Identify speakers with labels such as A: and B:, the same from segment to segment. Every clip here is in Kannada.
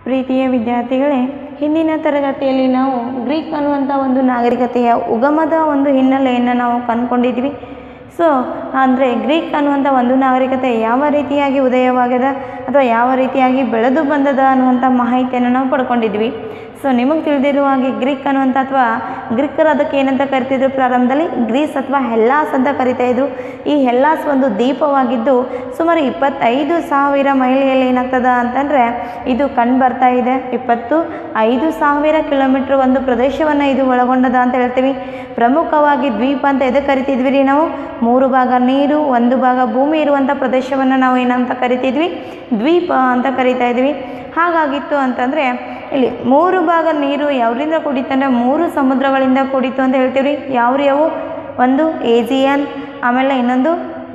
A: ಪ್ರೀತಿಯ ವಿದ್ಯಾರ್ಥಿಗಳೇ ಹಿಂದಿನ ತರಗತಿಯಲ್ಲಿ ನಾವು ಗ್ರೀಕ್ ಅನ್ನುವಂಥ ಒಂದು ನಾಗರಿಕತೆಯ ಉಗಮದ ಒಂದು ಹಿನ್ನೆಲೆಯನ್ನು ನಾವು ಕಂಡುಕೊಂಡಿದ್ವಿ ಸೊ ಅಂದರೆ ಗ್ರೀಕ್ ಅನ್ನುವಂಥ ಒಂದು ನಾಗರಿಕತೆ ಯಾವ ರೀತಿಯಾಗಿ ಉದಯವಾಗ್ಯದ ಅಥವಾ ಯಾವ ರೀತಿಯಾಗಿ ಬೆಳೆದು ಬಂದದ ಅನ್ನುವಂಥ ಮಾಹಿತಿಯನ್ನು ನಾವು ಪಡ್ಕೊಂಡಿದ್ವಿ ಸೊ ನಿಮಗೆ ತಿಳಿದಿರುವ ಹಾಗೆ ಗ್ರೀಕ್ ಅನ್ನುವಂಥ ಅಥವಾ ಗ್ರೀಕರು ಅದಕ್ಕೆ ಏನಂತ ಕರಿತಿದ್ರು ಪ್ರಾರಂಭದಲ್ಲಿ ಗ್ರೀಸ್ ಅಥವಾ ಹೆಲ್ಲಾಸ್ ಅಂತ ಕರಿತಾ ಇದ್ರು ಈ ಹೆಲ್ಲಾಸ್ ಒಂದು ದ್ವೀಪವಾಗಿದ್ದು ಸುಮಾರು ಇಪ್ಪತ್ತೈದು ಸಾವಿರ ಮೈಲಿಯಲ್ಲಿ ಏನಾಗ್ತದ ಅಂತಂದರೆ ಇದು ಕಂಡು ಬರ್ತಾ ಇದೆ ಇಪ್ಪತ್ತು ಐದು ಸಾವಿರ ಕಿಲೋಮೀಟ್ರ್ ಒಂದು ಪ್ರದೇಶವನ್ನು ಇದು ಒಳಗೊಂಡದ ಅಂತ ಹೇಳ್ತೀವಿ ಪ್ರಮುಖವಾಗಿ ದ್ವೀಪ ಅಂತ ಎದಕ್ಕೆ ಕರಿತಿದ್ವಿ ರೀ ನಾವು ಮೂರು ಭಾಗ ನೀರು ಒಂದು ಭಾಗ ಭೂಮಿ ಇರುವಂಥ ಪ್ರದೇಶವನ್ನು ನಾವು ಏನಂತ ಕರಿತಿದ್ವಿ ದ್ವೀಪ ಅಂತ ಕರಿತಾ ಇದ್ವಿ ಹಾಗಾಗಿತ್ತು ಅಂತಂದರೆ ಇಲ್ಲಿ ಮೂರು ಭಾಗ ನೀರು ಯಾವ್ರಿಂದ ಕೂಡಿತ್ತು ಅಂದರೆ ಮೂರು ಸಮುದ್ರಗಳಿಂದ ಕೂಡಿತ್ತು ಅಂತ ಹೇಳ್ತೀವಿ ರೀ ಯಾವ್ರು ಯಾವು ಒಂದು ಏಜಿಯನ್ ಆಮೇಲೆ ಇನ್ನೊಂದು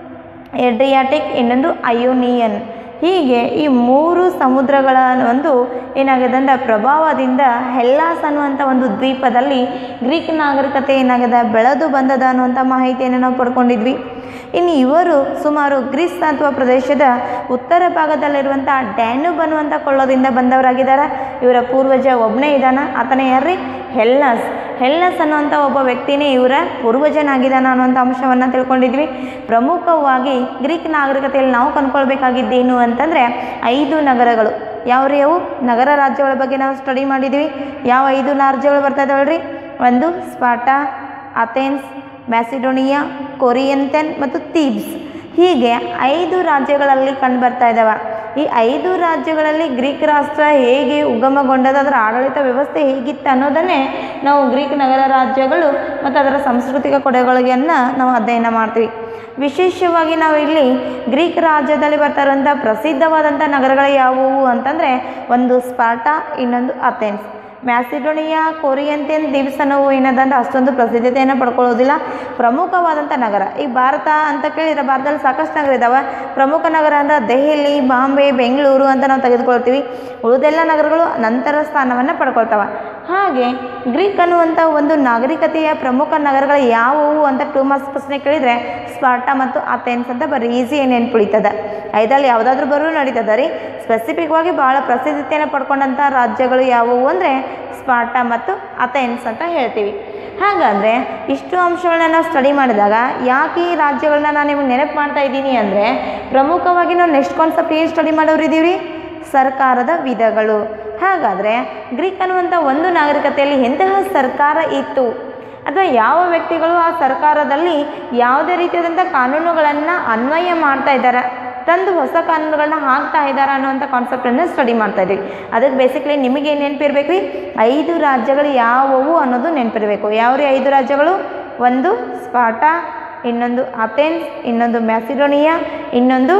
A: ಎಡ್ರಿಯಾಟಿಕ್ ಇನ್ನೊಂದು ಅಯೋನಿಯನ್ ಹೀಗೆ ಈ ಮೂರು ಸಮುದ್ರಗಳ ಒಂದು ಏನಾಗಿದೆ ಅಂದರೆ ಪ್ರಭಾವದಿಂದ ಹೆಲ್ಲಾಸ್ ಅನ್ನುವಂಥ ಒಂದು ದ್ವೀಪದಲ್ಲಿ ಗ್ರೀಕ್ ನಾಗರಿಕತೆ ಏನಾಗಿದೆ ಬೆಳೆದು ಬಂದದ ಅನ್ನುವಂಥ ಮಾಹಿತಿಯನ್ನು ನಾವು ಪಡ್ಕೊಂಡಿದ್ವಿ ಇನ್ನು ಇವರು ಸುಮಾರು ಗ್ರೀಸ್ ಅಥವಾ ಪ್ರದೇಶದ ಉತ್ತರ ಭಾಗದಲ್ಲಿರುವಂಥ ಡ್ಯಾನ್ಯೂಬ್ ಅನ್ನುವಂಥ ಕೊಳ್ಳೋದಿಂದ ಬಂದವರಾಗಿದ್ದಾರೆ ಇವರ ಪೂರ್ವಜ ಒಬ್ಬನೇ ಇದ್ದಾನ ಆತನೇ ಯಾರ್ರಿ ಹೆಲ್ಲಾಸ್ ಹೆಲ್ಲಾಸ್ ಅನ್ನುವಂಥ ಒಬ್ಬ ವ್ಯಕ್ತಿನೇ ಇವರ ಪೂರ್ವಜನಾಗಿದ್ದಾನ ಅನ್ನುವಂಥ ಅಂಶವನ್ನು ತಿಳ್ಕೊಂಡಿದ್ವಿ ಪ್ರಮುಖವಾಗಿ ಗ್ರೀಕ್ ನಾಗರಿಕತೆಯಲ್ಲಿ ನಾವು ಕಂಡ್ಕೊಳ್ಬೇಕಾಗಿದ್ದೇನು ಅಂತಂದರೆ ಐದು ನಗರಗಳು ಯಾವ ಅವು ನಗರ ರಾಜ್ಯಗಳ ಬಗ್ಗೆ ನಾವು ಸ್ಟಡಿ ಮಾಡಿದ್ವಿ ಯಾವ ಐದು ರಾಜ್ಯಗಳು ಬರ್ತಾ ಇದಾವಲ್ರಿ ಒಂದು ಸ್ಪಾಟಾ ಅಥೆನ್ಸ್ ಮ್ಯಾಸಿಡೋನಿಯಾ ಕೊರಿಯಂತೆನ್ ಮತ್ತು ಥೀಬ್ಸ್ ಹೀಗೆ ಐದು ರಾಜ್ಯಗಳಲ್ಲಿ ಕಂಡು ಬರ್ತಾ ಇದ್ದಾವೆ ಈ ಐದು ರಾಜ್ಯಗಳಲ್ಲಿ ಗ್ರೀಕ್ ರಾಷ್ಟ್ರ ಹೇಗೆ ಉಗಮಗೊಂಡದ ಅದರ ಆಡಳಿತ ವ್ಯವಸ್ಥೆ ಹೇಗಿತ್ತು ಅನ್ನೋದನ್ನೇ ನಾವು ಗ್ರೀಕ್ ನಗರ ರಾಜ್ಯಗಳು ಮತ್ತು ಅದರ ಸಾಂಸ್ಕೃತಿಕ ಕೊಡುಗೆಗಳನ್ನು ನಾವು ಅಧ್ಯಯನ ಮಾಡ್ತೀವಿ ವಿಶೇಷವಾಗಿ ನಾವು ಇಲ್ಲಿ ಗ್ರೀಕ್ ರಾಜ್ಯದಲ್ಲಿ ಬರ್ತಾ ಇರುವಂಥ ಪ್ರಸಿದ್ಧವಾದಂಥ ನಗರಗಳು ಯಾವುವು ಅಂತಂದರೆ ಒಂದು ಸ್ಪಾರ್ಟಾ ಇನ್ನೊಂದು ಅಥೆನ್ಸ್ ಮ್ಯಾಸಿಡೋನಿಯಾ ಕೊರಿಯಂತೆನ್ ದಿವ್ಸ್ ಅನ್ನೋವು ಏನದಂದ್ರೆ ಅಷ್ಟೊಂದು ಪ್ರಸಿದ್ಧತೆಯನ್ನು ಪಡ್ಕೊಳ್ಳೋದಿಲ್ಲ ಪ್ರಮುಖವಾದಂಥ ನಗರ ಈ ಭಾರತ ಅಂತ ಕೇಳಿದ್ರೆ ಭಾರತದಲ್ಲಿ ಸಾಕಷ್ಟು ನಗರ ಇದ್ದಾವೆ ಪ್ರಮುಖ ನಗರ ಅಂದರೆ ದೆಹಲಿ ಬಾಂಬೆ ಬೆಂಗಳೂರು ಅಂತ ನಾವು ತೆಗೆದುಕೊಳ್ತೀವಿ ಉಳಿದೆಲ್ಲ ನಗರಗಳು ನಂತರ ಸ್ಥಾನವನ್ನು ಪಡ್ಕೊಳ್ತವೆ ಹಾಗೆ ಗ್ರೀಕ್ ಅನ್ನುವಂಥ ಒಂದು ನಾಗರಿಕತೆಯ ಪ್ರಮುಖ ನಗರಗಳು ಯಾವುವು ಅಂತ ಟೂ ಮಾರ್ಕ್ಸ್ ಪ್ರಶ್ನೆ ಕೇಳಿದರೆ ಸ್ಪಾರ್ಟಾ ಮತ್ತು ಅಥೆನ್ಸ್ ಅಂತ ಬರೀ ಈಸಿ ನೆನ್ಪುಳಿತದ ಐದಲ್ಲಿ ಯಾವುದಾದ್ರೂ ಬರೋ ನಡೀತದ ರೀ ಸ್ಪೆಸಿಫಿಕ್ವಾಗಿ ಭಾಳ ಪ್ರಸಿದ್ಧತೆಯನ್ನು ಪಡ್ಕೊಂಡಂಥ ರಾಜ್ಯಗಳು ಯಾವುವು ಅಂದರೆ ಸ್ಪಾರ್ಟಾ ಮತ್ತು ಅಥೆನ್ಸ್ ಅಂತ ಹೇಳ್ತೀವಿ ಹಾಗಾದರೆ ಇಷ್ಟು ಅಂಶಗಳನ್ನ ನಾವು ಸ್ಟಡಿ ಮಾಡಿದಾಗ ಯಾಕೆ ಈ ರಾಜ್ಯಗಳನ್ನ ನಾನು ನಿಮಗೆ ನೆನಪು ಮಾಡ್ತಾ ಇದ್ದೀನಿ ಅಂದರೆ ಪ್ರಮುಖವಾಗಿ ನಾವು ನೆಕ್ಸ್ಟ್ ಕಾನ್ಸೆಪ್ಟ್ ಏನು ಸ್ಟಡಿ ಮಾಡೋರಿದ್ದೀವಿ ರೀ ಸರ್ಕಾರದ ವಿಧಗಳು ಹಾಗಾದರೆ ಗ್ರೀಕ್ ಅನ್ನುವಂಥ ಒಂದು ನಾಗರಿಕತೆಯಲ್ಲಿ ಎಂತಹ ಸರ್ಕಾರ ಇತ್ತು ಅಥವಾ ಯಾವ ವ್ಯಕ್ತಿಗಳು ಆ ಸರ್ಕಾರದಲ್ಲಿ ಯಾವುದೇ ರೀತಿಯಾದಂಥ ಕಾನೂನುಗಳನ್ನು ಅನ್ವಯ ಮಾಡ್ತಾ ಇದ್ದಾರೆ ತಂದು ಹೊಸ ಕಾನೂನುಗಳನ್ನ ಹಾಕ್ತಾ ಇದ್ದಾರೆ ಅನ್ನುವಂಥ ಕಾನ್ಸೆಪ್ಟನ್ನು ಸ್ಟಡಿ ಮಾಡ್ತಾ ಇದ್ವಿ ಅದಕ್ಕೆ ಬೇಸಿಕ್ಲಿ ನಿಮಗೆ ಏನು ನೆನಪಿರ್ಬೇಕು ರೀ ಐದು ರಾಜ್ಯಗಳು ಯಾವುವು ಅನ್ನೋದು ನೆನಪಿರಬೇಕು ಯಾವ ರೀ ಐದು ರಾಜ್ಯಗಳು ಒಂದು ಸ್ಪಾಟಾ ಇನ್ನೊಂದು ಅಥೆನ್ಸ್ ಇನ್ನೊಂದು ಮ್ಯಾಸಿಡೋನಿಯಾ ಇನ್ನೊಂದು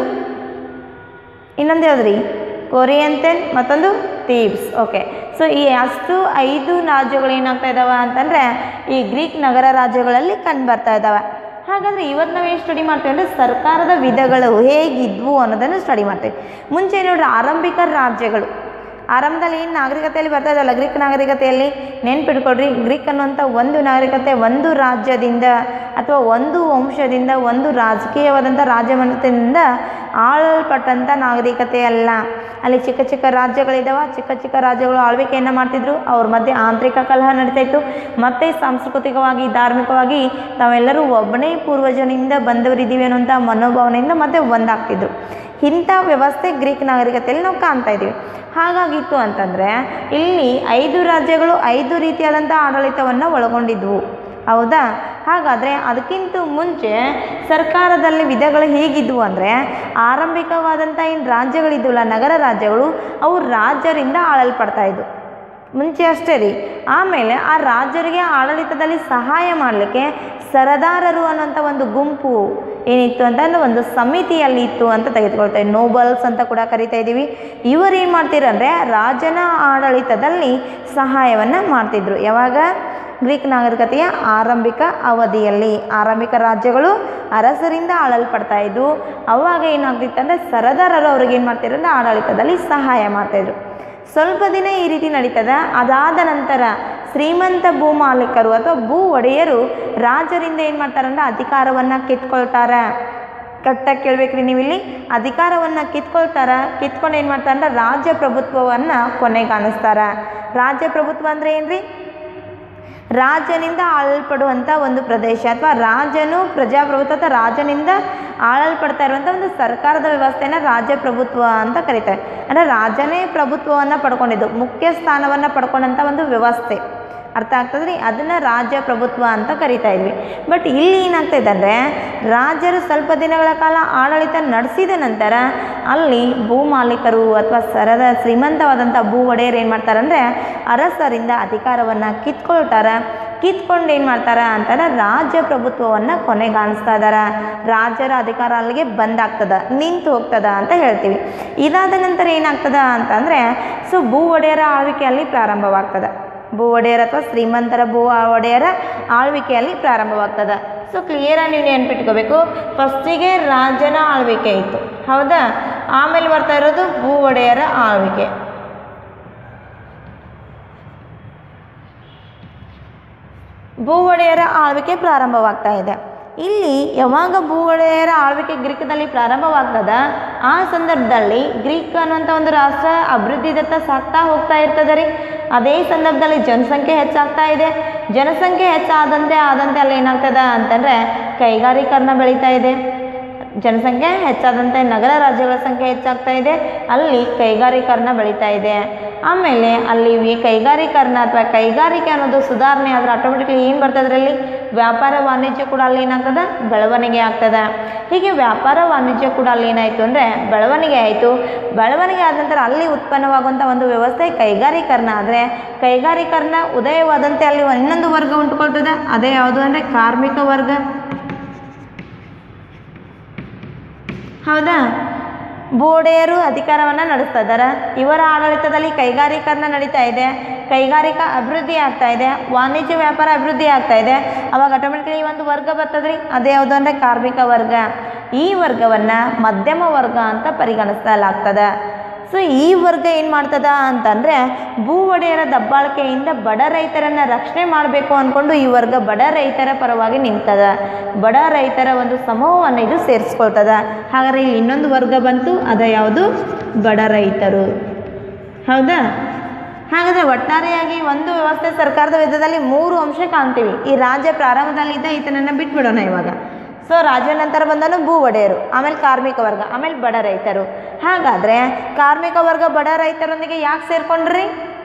A: ಇನ್ನೊಂದು ಯಾವ್ದು ಕೊರಿಯಂತೆನ್ ಮತ್ತೊಂದು ಥೀಬ್ಸ್ ಓಕೆ ಸೊ ಈ ಅಷ್ಟು ಐದು ರಾಜ್ಯಗಳು ಏನಾಗ್ತಾ ಇದ್ದಾವೆ ಅಂತಂದರೆ ಈ ಗ್ರೀಕ್ ನಗರ ರಾಜ್ಯಗಳಲ್ಲಿ ಕಂಡು ಬರ್ತಾ ಇದ್ದಾವೆ ಹಾಗಾದರೆ ಇವತ್ತು ನಾವು ಏನು ಸ್ಟಡಿ ಮಾಡ್ತೀವಿ ಅಂದರೆ ಸರ್ಕಾರದ ವಿಧಗಳು ಹೇಗಿದ್ವು ಅನ್ನೋದನ್ನು ಸ್ಟಡಿ ಮಾಡ್ತೀವಿ ಮುಂಚೆ ನೋಡ್ರಿ ಆರಂಭಿಕ ರಾಜ್ಯಗಳು ಆರಂಭದಲ್ಲಿ ಏನು ನಾಗರಿಕತೆಯಲ್ಲಿ ಬರ್ತಾ ಇದ್ದಲ್ಲ ಗ್ರೀಕ್ ನಾಗರಿಕತೆಯಲ್ಲಿ ನೆನ್ಪಿಟ್ಕೊಡ್ರಿ ಗ್ರೀಕ್ ಅನ್ನುವಂಥ ಒಂದು ನಾಗರಿಕತೆ ಒಂದು ರಾಜ್ಯದಿಂದ ಅಥವಾ ಒಂದು ವಂಶದಿಂದ ಒಂದು ರಾಜಕೀಯವಾದಂಥ ರಾಜ್ಯಮನದಿಂದ ಆಳಲ್ಪಟ್ಟಂಥ ನಾಗರಿಕತೆ ಅಲ್ಲ ಅಲ್ಲಿ ಚಿಕ್ಕ ಚಿಕ್ಕ ರಾಜ್ಯಗಳಿದ್ದಾವೆ ಚಿಕ್ಕ ಚಿಕ್ಕ ರಾಜ್ಯಗಳು ಆಳ್ವಿಕೆಯನ್ನು ಮಾಡ್ತಿದ್ರು ಅವ್ರ ಮಧ್ಯೆ ಆಂತರಿಕ ಕಲಹ ನಡೀತಾ ಇತ್ತು ಮತ್ತು ಸಾಂಸ್ಕೃತಿಕವಾಗಿ ಧಾರ್ಮಿಕವಾಗಿ ತಾವೆಲ್ಲರೂ ಒಬ್ಬನೇ ಪೂರ್ವಜನಿಂದ ಬಂದವರಿದ್ದೀವಿ ಅನ್ನುವಂಥ ಮನೋಭಾವನೆಯಿಂದ ಮತ್ತೆ ಒಂದಾಗ್ತಿದ್ರು ಇಂಥ ವ್ಯವಸ್ಥೆ ಗ್ರೀಕ್ ನಾಗರಿಕತೆಯಲ್ಲಿ ನಾವು ಕಾಣ್ತಾ ಇದ್ದೀವಿ ಹಾಗಾಗಿತ್ತು ಅಂತಂದರೆ ಇಲ್ಲಿ ಐದು ರಾಜ್ಯಗಳು ಐದು ರೀತಿಯಾದಂಥ ಆಡಳಿತವನ್ನು ಒಳಗೊಂಡಿದ್ವು ಹೌದಾ ಹಾಗಾದರೆ ಅದಕ್ಕಿಂತ ಮುಂಚೆ ಸರ್ಕಾರದಲ್ಲಿ ವಿಧಗಳು ಹೇಗಿದ್ವು ಅಂದರೆ ಆರಂಭಿಕವಾದಂಥ ಏನು ರಾಜ್ಯಗಳಿದ್ವಲ್ಲ ನಗರ ರಾಜ್ಯಗಳು ಅವು ರಾಜ್ಯರಿಂದ ಆಳಲ್ಪಡ್ತಾ ಇದ್ವು ಮುಂಚೆ ಅಷ್ಟೇ ರೀ ಆಮೇಲೆ ಆ ರಾಜರಿಗೆ ಆಡಳಿತದಲ್ಲಿ ಸಹಾಯ ಮಾಡಲಿಕ್ಕೆ ಸರದಾರರು ಅನ್ನೋಂಥ ಒಂದು ಗುಂಪು ಏನಿತ್ತು ಅಂತಂದ್ರೆ ಒಂದು ಸಮಿತಿಯಲ್ಲಿ ಇತ್ತು ಅಂತ ತೆಗೆದುಕೊಳ್ತೇವೆ ನೋಬಲ್ಸ್ ಅಂತ ಕೂಡ ಕರಿತಾ ಇದ್ದೀವಿ ಇವರು ಏನು ಮಾಡ್ತಿರಂದರೆ ರಾಜನ ಆಡಳಿತದಲ್ಲಿ ಸಹಾಯವನ್ನು ಮಾಡ್ತಿದ್ರು ಯಾವಾಗ ಗ್ರೀಕ್ ನಾಗರಿಕತೆಯ ಆರಂಭಿಕ ಅವಧಿಯಲ್ಲಿ ಆರಂಭಿಕ ರಾಜ್ಯಗಳು ಅರಸರಿಂದ ಆಳಲ್ಪಡ್ತಾ ಇದ್ವು ಅವಾಗ ಏನಾಗ್ತಿತ್ತು ಅಂದರೆ ಸರದಾರರು ಅವ್ರಿಗೆ ಏನು ಮಾಡ್ತಿದ್ರು ಅಂದರೆ ಆಡಳಿತದಲ್ಲಿ ಸಹಾಯ ಮಾಡ್ತಾಯಿದ್ರು ಸ್ವಲ್ಪ ದಿನ ಈ ರೀತಿ ನಡೀತದ ಅದಾದ ನಂತರ ಶ್ರೀಮಂತ ಭೂ ಮಾಲೀಕರು ಅಥವಾ ಭೂ ಒಡೆಯರು ರಾಜರಿಂದ ಏನು ಮಾಡ್ತಾರಂದ್ರೆ ಅಧಿಕಾರವನ್ನು ಕಿತ್ಕೊಳ್ತಾರೆ ಕರೆಕ್ಟಾಗಿ ಕೇಳ್ಬೇಕ್ರಿ ನೀವು ಇಲ್ಲಿ ಅಧಿಕಾರವನ್ನು ಕಿತ್ಕೊಳ್ತಾರ ಕಿತ್ಕೊಂಡು ಏನು ಮಾಡ್ತಾರೆ ಅಂದ್ರೆ ರಾಜ್ಯ ಪ್ರಭುತ್ವವನ್ನು ಕೊನೆಗಾಣಿಸ್ತಾರ ರಾಜ್ಯ ಪ್ರಭುತ್ವ ಅಂದರೆ ಏನ್ರಿ ರಾಜನಿಂದ ಆಳಲ್ಪಡುವಂಥ ಒಂದು ಪ್ರದೇಶ ಅಥವಾ ರಾಜನು ಪ್ರಜಾಪ್ರಭುತ್ವ ಅಥವಾ ರಾಜನಿಂದ ಆಳಲ್ಪಡ್ತಾ ಇರುವಂಥ ಒಂದು ಸರ್ಕಾರದ ವ್ಯವಸ್ಥೆನ ರಾಜ್ಯ ಪ್ರಭುತ್ವ ಅಂತ ಕರೀತಾರೆ ಅಂದರೆ ರಾಜನೇ ಪ್ರಭುತ್ವವನ್ನು ಪಡ್ಕೊಂಡಿದ್ದು ಮುಖ್ಯ ಸ್ಥಾನವನ್ನು ಪಡ್ಕೊಂಡಂಥ ಒಂದು ವ್ಯವಸ್ಥೆ ಅರ್ಥ ಆಗ್ತದ್ರಿ ಅದನ್ನು ರಾಜ್ಯ ಪ್ರಭುತ್ವ ಅಂತ ಕರಿತಾ ಇದ್ವಿ ಬಟ್ ಇಲ್ಲಿ ಏನಾಗ್ತಾ ಇದೆ ಅಂದರೆ ರಾಜರು ಸ್ವಲ್ಪ ದಿನಗಳ ಕಾಲ ಆಡಳಿತ ನಡೆಸಿದ ನಂತರ ಅಲ್ಲಿ ಭೂ ಮಾಲೀಕರು ಅಥವಾ ಸರದ ಶ್ರೀಮಂತವಾದಂಥ ಭೂ ಒಡೆಯರು ಏನು ಮಾಡ್ತಾರೆ ಅಂದರೆ ಅರಸರಿಂದ ಅಧಿಕಾರವನ್ನು ಕಿತ್ಕೊಳ್ತಾರೆ ಕಿತ್ಕೊಂಡು ಏನು ಮಾಡ್ತಾರೆ ಅಂತಂದ್ರೆ ರಾಜ್ಯ ಪ್ರಭುತ್ವವನ್ನು ಕೊನೆಗಾಣಿಸ್ತಾ ಇದ್ದಾರೆ ರಾಜರ ಅಧಿಕಾರ ಅಲ್ಲಿಗೆ ಬಂದಾಗ್ತದ ನಿಂತು ಹೋಗ್ತದ ಅಂತ ಹೇಳ್ತೀವಿ ಇದಾದ ನಂತರ ಏನಾಗ್ತದ ಅಂತಂದರೆ ಸೊ ಭೂ ಒಡೆಯರ ಆಳ್ವಿಕೆ ಅಲ್ಲಿ ಪ್ರಾರಂಭವಾಗ್ತದೆ ಭೂ ಒಡೆಯರ ಅಥವಾ ಶ್ರೀಮಂತರ ಭೂ ಒಡೆಯರ ಆಳ್ವಿಕೆಯಲ್ಲಿ ಪ್ರಾರಂಭವಾಗ್ತದೆ ಸೊ ಕ್ಲಿಯರಾಗಿ ನೀವು ನೆನ್ಪಿಟ್ಕೋಬೇಕು ಫಸ್ಟಿಗೆ ರಾಜನ ಆಳ್ವಿಕೆ ಇತ್ತು ಹೌದಾ ಆಮೇಲೆ ಬರ್ತಾ ಇರೋದು ಭೂ ಒಡೆಯರ ಆಳ್ವಿಕೆ ಭೂ ಒಡೆಯರ ಆಳ್ವಿಕೆ ಪ್ರಾರಂಭವಾಗ್ತಾ ಇದೆ ಇಲ್ಲಿ ಯಾವಾಗ ಭೂ ಒಡೆಯರ ಆಳ್ವಿಕೆ ಗ್ರೀಕದಲ್ಲಿ ಪ್ರಾರಂಭವಾಗ್ತದ ಆ ಸಂದರ್ಭದಲ್ಲಿ ಗ್ರೀಕ್ ಅನ್ನುವಂಥ ಒಂದು ರಾಷ್ಟ್ರ ಅಭಿವೃದ್ಧಿದತ್ತ ಸಾಗ್ತಾ ಹೋಗ್ತಾ ಇರ್ತದೆ ರೀ ಅದೇ ಸಂದರ್ಭದಲ್ಲಿ ಜನಸಂಖ್ಯೆ ಹೆಚ್ಚಾಗ್ತಾ ಇದೆ ಜನಸಂಖ್ಯೆ ಹೆಚ್ಚಾದಂತೆ ಆದಂತೆ ಅಲ್ಲಿ ಏನಾಗ್ತದ ಅಂತಂದರೆ ಕೈಗಾರೀಕರಣ ಬೆಳೀತಾ ಇದೆ ಜನಸಂಖ್ಯೆ ಹೆಚ್ಚಾದಂತೆ ನಗರ ರಾಜ್ಯಗಳ ಸಂಖ್ಯೆ ಹೆಚ್ಚಾಗ್ತಾ ಇದೆ ಅಲ್ಲಿ ಕೈಗಾರೀಕರಣ ಬೆಳೀತಾ ಇದೆ ಆಮೇಲೆ ಅಲ್ಲಿ ವಿ- ಕೈಗಾರೀಕರಣ ಅಥವಾ ಕೈಗಾರಿಕೆ ಅನ್ನೋದು ಸುಧಾರಣೆ ಆದರೆ ಆಟೋಮೆಟಿಕ್ಲಿ ಏನು ಬರ್ತದೆ ಅದರಲ್ಲಿ ವ್ಯಾಪಾರ ವಾಣಿಜ್ಯ ಕೂಡ ಅಲ್ಲಿ ಏನಾಗ್ತದೆ ಬೆಳವಣಿಗೆ ಆಗ್ತದೆ ಹೀಗೆ ವ್ಯಾಪಾರ ವಾಣಿಜ್ಯ ಕೂಡ ಅಲ್ಲಿ ಏನಾಯಿತು ಅಂದರೆ ಬೆಳವಣಿಗೆ ಆಯಿತು ಬೆಳವಣಿಗೆ ಆದ ನಂತರ ಅಲ್ಲಿ ಉತ್ಪನ್ನವಾಗುವಂಥ ಒಂದು ವ್ಯವಸ್ಥೆ ಕೈಗಾರೀಕರಣ ಆದರೆ ಕೈಗಾರೀಕರಣ ಉದಯವಾದಂತೆ ಅಲ್ಲಿ ಇನ್ನೊಂದು ವರ್ಗ ಉಂಟುಕೊಳ್ತದೆ ಅದೇ ಯಾವುದು ಅಂದರೆ ಕಾರ್ಮಿಕ ವರ್ಗ ಹೌದಾ ಬೋಡೆಯರು ಅಧಿಕಾರವನ್ನು ನಡೆಸ್ತಾ ಇದ್ದಾರೆ ಇವರ ಆಡಳಿತದಲ್ಲಿ ಕೈಗಾರೀಕರಣ ನಡೀತಾ ಇದೆ ಕೈಗಾರಿಕಾ ಅಭಿವೃದ್ಧಿ ಆಗ್ತಾ ಇದೆ ವಾಣಿಜ್ಯ ವ್ಯಾಪಾರ ಅಭಿವೃದ್ಧಿ ಆಗ್ತಾ ಇದೆ ಅವಾಗ ಆಟೋಮೆಟಿಕ್ಲಿ ಒಂದು ವರ್ಗ ಬರ್ತದ್ರಿ ಅದೇ ಯಾವುದು ಅಂದರೆ ಕಾರ್ಮಿಕ ವರ್ಗ ಈ ವರ್ಗವನ್ನು ಮಧ್ಯಮ ವರ್ಗ ಅಂತ ಪರಿಗಣಿಸಲಾಗ್ತದೆ ಸೊ ಈ ವರ್ಗ ಏನು ಮಾಡ್ತದ ಅಂತಂದರೆ ಭೂ ಒಡೆಯರ ದಬ್ಬಾಳಿಕೆಯಿಂದ ಬಡ ರೈತರನ್ನು ರಕ್ಷಣೆ ಮಾಡಬೇಕು ಅಂದ್ಕೊಂಡು ಈ ವರ್ಗ ಬಡ ರೈತರ ಪರವಾಗಿ ನಿಂತದ ಬಡ ರೈತರ ಒಂದು ಸಮೂಹವನ್ನು ಇದು ಸೇರಿಸ್ಕೊಳ್ತದ ಹಾಗಾದ್ರೆ ಇಲ್ಲಿ ಇನ್ನೊಂದು ವರ್ಗ ಬಂತು ಅದ ಯಾವುದು ಬಡ ರೈತರು ಹೌದಾ ಹಾಗಾದರೆ ಒಟ್ಟಾರೆಯಾಗಿ ಒಂದು ವ್ಯವಸ್ಥೆ ಸರ್ಕಾರದ ವಿಧದಲ್ಲಿ ಮೂರು ಅಂಶ ಕಾಣ್ತೀವಿ ಈ ರಾಜ್ಯ ಪ್ರಾರಂಭದಲ್ಲಿದ್ದ ಈತನನ್ನು ಬಿಟ್ಬಿಡೋಣ ಇವಾಗ ಸೊ ರಾಜ್ಯ ನಂತರ ಬಂದನು ಭೂ ಒಡೆಯರು ಆಮೇಲೆ ಕಾರ್ಮಿಕ ವರ್ಗ ಆಮೇಲೆ ಬಡ ರೈತರು ಹಾಗಾದರೆ ಕಾರ್ಮಿಕ ವರ್ಗ ಬಡ ರೈತರೊಂದಿಗೆ ಯಾಕೆ ಸೇರ್ಕೊಂಡ್ರಿ